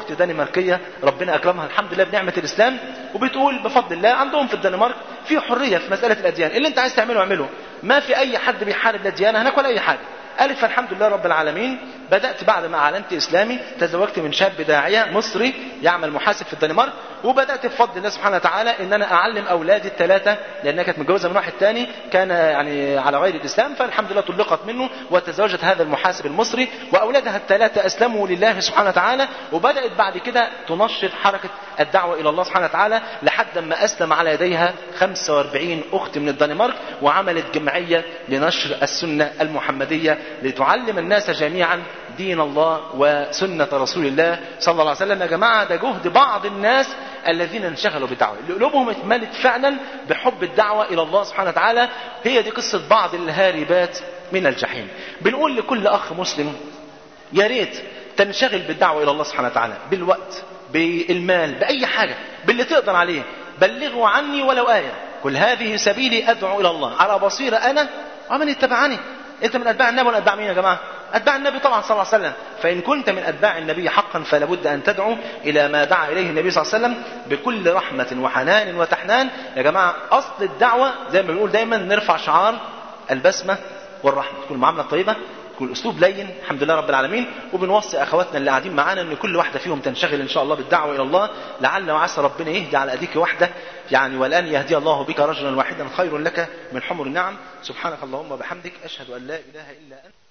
اخت دنماركيه ربنا اكرمها الحمد لله بنعمه الاسلام وبتقول بفضل الله عندهم في الدنمارك في حريه في مساله الاديان اللي انت عايز تعمله اعمله ما في اي حد بيحارب لا ديانه هناك ولا اي حاجه قالت فالحمد لله رب العالمين بدأت بعد ما أعلنت إسلامي تزوجت من شاب داعية مصري يعمل محاسب في الدنمارك وبدأت بفضل الله سبحانه وتعالى إن أنا أعلم أولادي الثلاثة لأنها كانت متجوزة من واحد تاني كان يعني على غير الإسلام فالحمد لله طلقت منه وتزوجت هذا المحاسب المصري وأولادها الثلاثة أسلموا لله سبحانه وتعالى وبدأت بعد كده تنشط حركة الدعوة إلى الله سبحانه وتعالى لحد ما أسلم على يديها 45 أخت من الدنمارك وعملت جمعية لنشر السنة المحمدية لتعلم الناس جميعا دين الله وسنة رسول الله صلى الله عليه وسلم يا جماعة ده جهد بعض الناس الذين انشغلوا بالدعوة اللي قلوبهم اتملت فعلا بحب الدعوة إلى الله سبحانه وتعالى هي دي قصة بعض الهاربات من الجحيم بنقول لكل أخ مسلم يا ريت تنشغل بالدعوة إلى الله سبحانه وتعالى بالوقت بالمال بأي حاجة باللي تقدر عليه بلغوا عني ولو آية كل هذه سبيلي أدعو إلى الله على بصيرة أنا ومن اتبعني أنت من أتباع النبي ولا أتباع مين يا جماعة أتباع النبي طبعا صلى الله عليه وسلم فإن كنت من أتباع النبي حقا فلا بد أن تدعو إلى ما دعا إليه النبي صلى الله عليه وسلم بكل رحمة وحنان وتحنان يا جماعة أصل الدعوة زي ما بنقول دايما نرفع شعار البسمة والرحمة تكون المعاملة الطيبة تكون الأسلوب لين الحمد لله رب العالمين وبنوصي أخواتنا اللي قاعدين معانا أن كل واحدة فيهم تنشغل إن شاء الله بالدعوة إلى الله لعل وعسى ربنا يهدي على أديك واحدة يعني والآن يهدي الله بك رجلا واحدا خير لك من حمر النعم سبحانك اللهم وبحمدك أشهد أن لا إله إلا أنت